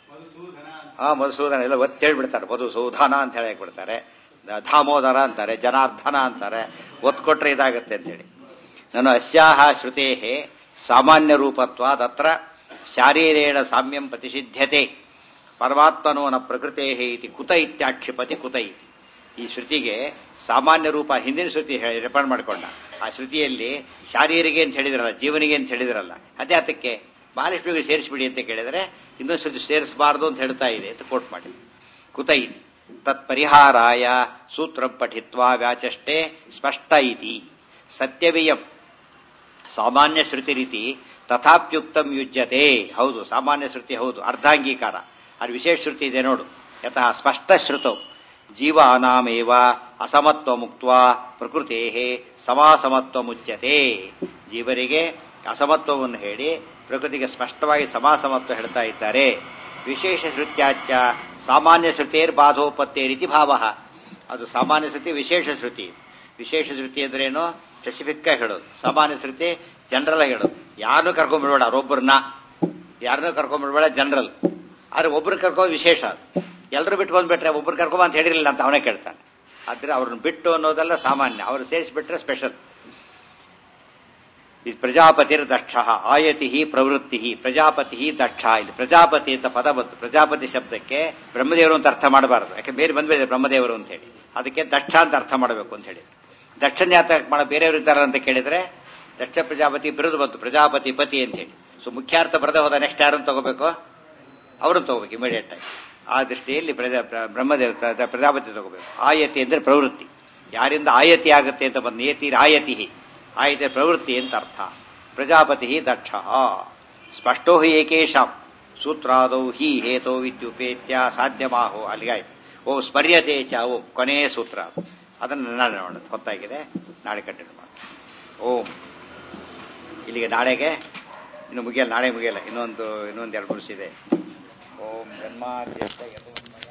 ಆ ಮಧುಸೂದನ ಎಲ್ಲ ಒತ್ತಿ ಹೇಳ್ಬಿಡ್ತಾರೆ ಮಧುಸೂದನ ಅಂತ ಹೇಳಿ ಬಿಡ್ತಾರೆ ದಾಮೋದರ ಅಂತಾರೆ ಜನಾರ್ದನ ಅಂತಾರೆ ಒತ್ತು ಕೊಟ್ರೆ ಇದಾಗತ್ತೆ ಅಂತೇಳಿ ನಾನು ಅಸ್ಯಾಹ ಶ್ರುತೇ ಸಾಮಾನ್ಯ ರೂಪತ್ವಾದತ್ರ ಶಾರೀರೇಣ ಸಾಮ್ಯಂ ಪ್ರತಿಷಿಧ್ಯತೆ ಪರಮಾತ್ಮನೋ ನ ಪ್ರಕೃತೇ ಇತಿ ಕುತ ಇತ್ಯಾಕ್ಷಿಪತಿ ಕುತ ಇತಿ ಈ ಶ್ರುತಿಗೆ ಸಾಮಾನ್ಯ ರೂಪ ಹಿಂದಿನ ಶ್ರುತಿ ರೆಫರ್ ಮಾಡಿಕೊಂಡ ಆ ಶ್ರುತಿಯಲ್ಲಿ ಶಾರೀರಿಗೆ ಅಂತ ಹೇಳಿದ್ರಲ್ಲ ಜೀವನಿಗೆ ಅಂತ ಹೇಳಿದ್ರಲ್ಲ ಅದೇ ಅದಕ್ಕೆ ಮಹಾಲಕ್ಷ್ಮಿಗೆ ಸೇರಿಸ್ಬಿಡಿ ಅಂತ ಕೇಳಿದ್ರೆ ಇನ್ನೊಂದು ಶ್ರುತಿ ಸೇರಿಸಬಾರದು ಅಂತ ಹೇಳ್ತಾ ಇದೆ ಅಂತ ಕೋಟ್ ಮಾಡಿ ಕುತ ಇತಿ ತತ್ ಪರಿಹಾರಾಯ ಸೂತ್ರ ಪಠಿತ್ವಾ ವ್ಯಾಚಷ್ಟೇ ಸ್ಪಷ್ಟ ಇತಿ ಸತ್ಯವಿಯಂ ಸಾಮಾನ್ಯ ಶ್ರುತಿ ರೀತಿ ತಥಾಪ್ಯುಕ್ತಂ ಯುಜ್ಯತೆ ಹೌದು ಸಾಮಾನ್ಯ ಶ್ರುತಿ ಹೌದು ಅರ್ಧಾಂಗೀಕಾರ ಅದು ವಿಶೇಷ ಶ್ರುತಿ ಇದೆ ನೋಡು ಯತಃ ಸ್ಪಷ್ಟ ಶ್ರುತೌ ಜೀವಾನಾಮೇವ ಅಸಮತ್ವ ಮುಕ್ತ ಪ್ರಕೃತೇ ಸಮಾಸಮತ್ವ ಮುಚ್ಯತೆ ಜೀವರಿಗೆ ಅಸಮತ್ವವನ್ನು ಹೇಳಿ ಪ್ರಕೃತಿಗೆ ಸ್ಪಷ್ಟವಾಗಿ ಸಮಾಸಮತ್ವ ಹೇಳ್ತಾ ಇದ್ದಾರೆ ವಿಶೇಷ ಶ್ರುತ್ಯಾಚ್ಯ ಸಾಮಾನ್ಯ ಶ್ರುತಿಯರ್ ಬಾಧೋಪತ್ತೇ ರೀತಿ ಭಾವ ಅದು ಸಾಮಾನ್ಯ ಶ್ರುತಿ ವಿಶೇಷ ಶ್ರುತಿ ವಿಶೇಷ ಶ್ರುತಿ ಅಂದ್ರೇನು ಸ್ಪೆಸಿಫಿಕ್ ಆಗಿ ಹೇಳೋದು ಸಾಮಾನ್ಯ ಶ್ರುತಿ ಜನರಲ್ ಆಗಿ ಹೇಳೋದು ಯಾರನ್ನೂ ಕರ್ಕೊಂಡ್ಬಿಡ್ಬೇಡ ಅವ್ರೊಬ್ಬರನ್ನ ಯಾರನ್ನೂ ಕರ್ಕೊಂಡ್ಬಿಡ್ಬೇಡ ಜನರಲ್ ಆದ್ರೆ ಒಬ್ರು ಕರ್ಕೊಂಡು ವಿಶೇಷ ಅದು ಎಲ್ಲರೂ ಬಿಟ್ಟು ಬಂದ್ಬಿಟ್ರೆ ಒಬ್ರು ಕರ್ಕೊಂಬ ಅಂತ ಹೇಳಿರಲಿಲ್ಲ ಅಂತ ಅವನೇ ಕೇಳ್ತಾನೆ ಆದ್ರೆ ಅವ್ರನ್ನ ಬಿಟ್ಟು ಅನ್ನೋದೆಲ್ಲ ಸಾಮಾನ್ಯ ಅವ್ರು ಸೇರಿಸ್ಬಿಟ್ರೆ ಸ್ಪೆಷಲ್ ಈ ಪ್ರಜಾಪತಿರ್ ದಕ್ಷ ಆಯತಿ ಪ್ರವೃತ್ತಿ ಪ್ರಜಾಪತಿ ದಕ್ಷ ಇಲ್ಲಿ ಪ್ರಜಾಪತಿ ಅಂತ ಪದ ಬಂತು ಪ್ರಜಾಪತಿ ಶಬ್ದಕ್ಕೆ ಬ್ರಹ್ಮದೇವರು ಅಂತ ಅರ್ಥ ಮಾಡಬಾರದು ಯಾಕೆ ಬೇರೆ ಬಂದ್ಬಿಡಿದೆ ಬ್ರಹ್ಮದೇವರು ಅಂತ ಹೇಳಿ ಅದಕ್ಕೆ ದಕ್ಷ ಅಂತ ಅರ್ಥ ಮಾಡಬೇಕು ಅಂತ ಹೇಳಿ ದಕ್ಷಿಣ ಯಾತ ಮಾಡ ಬೇರೆಯವರು ಇದ್ದಾರೆ ಅಂತ ಕೇಳಿದ್ರೆ ದಕ್ಷ ಪ್ರಜಾಪತಿ ಬಿರುದು ಬಂತು ಪ್ರಜಾಪತಿ ಪತಿ ಅಂತ ಹೇಳಿ ಸೊ ಮುಖ್ಯಾರ್ಥ ಬರದೆ ಹೋದ ನೆಕ್ಸ್ಟ್ ಯಾರನ್ನು ತಗೋಬೇಕು ಅವ್ರನ್ನ ತಗೋಬೇಕು ಇಮಿಡಿಯೇಟ್ ಆಗಿ ಆ ದೃಷ್ಟಿಯಲ್ಲಿ ಪ್ರಜಾ ಪ್ರ- ಬ್ರಹ್ಮದೇವ ಪ್ರ- ಪ್ರಜಾಪತಿ ತಗೋಬೇಕು ಆಯತಿ ಅಂದ್ರೆ ಪ್ರವೃತ್ತಿ ಯಾರಿಂದ ಆಯತಿ ಆಗುತ್ತೆ ಅಂತ ಬಂದು ಏತಿ ಆಯತಿ ಆಯತಿ ಪ್ರವೃತ್ತಿ ಅಂತ ಅರ್ಥ ಪ್ರಜಾಪತಿ ದಕ್ಷ ಸ್ಪಷ್ಟೋ ಹಿ ಏಕೇಶಾಂ ಸೂತ್ರಾದೌ ಹಿ ಹೇತೋ ವಿದ್ಯುಪೇತ್ಯ ಸಾಧ್ಯಮಾಹೋ ಅಲ್ಲಿಗಾಯ್ತು ಓ ಸ್ಮರ್ಯತೆ ಚ ಓಂ ಕೊನೆಯ ಸೂತ್ರ ಅದು. ಅದನ್ನು ನಾಳೆ ನೋಡೋಣ ಹೊತ್ತಾಗಿದೆ ನಾಳೆ ಕಂಟಿನ್ಯೂ ಮಾಡೋಣ ಓಂ ಇಲ್ಲಿಗೆ ನಾಳೆಗೆ ಇನ್ನು ಮುಗಿಯಲ್ಲ ನಾಳೆ ಮುಗಿಯಲ್ಲ ಇನ್ನೊಂದು ಇನ್ನೊಂದು ಎರಡು ಮೂರು ಇದೆ ಓಂ ಜನ್ಮಾದ್ಯಸ್ಯ ಯತೋನ್ಮಯ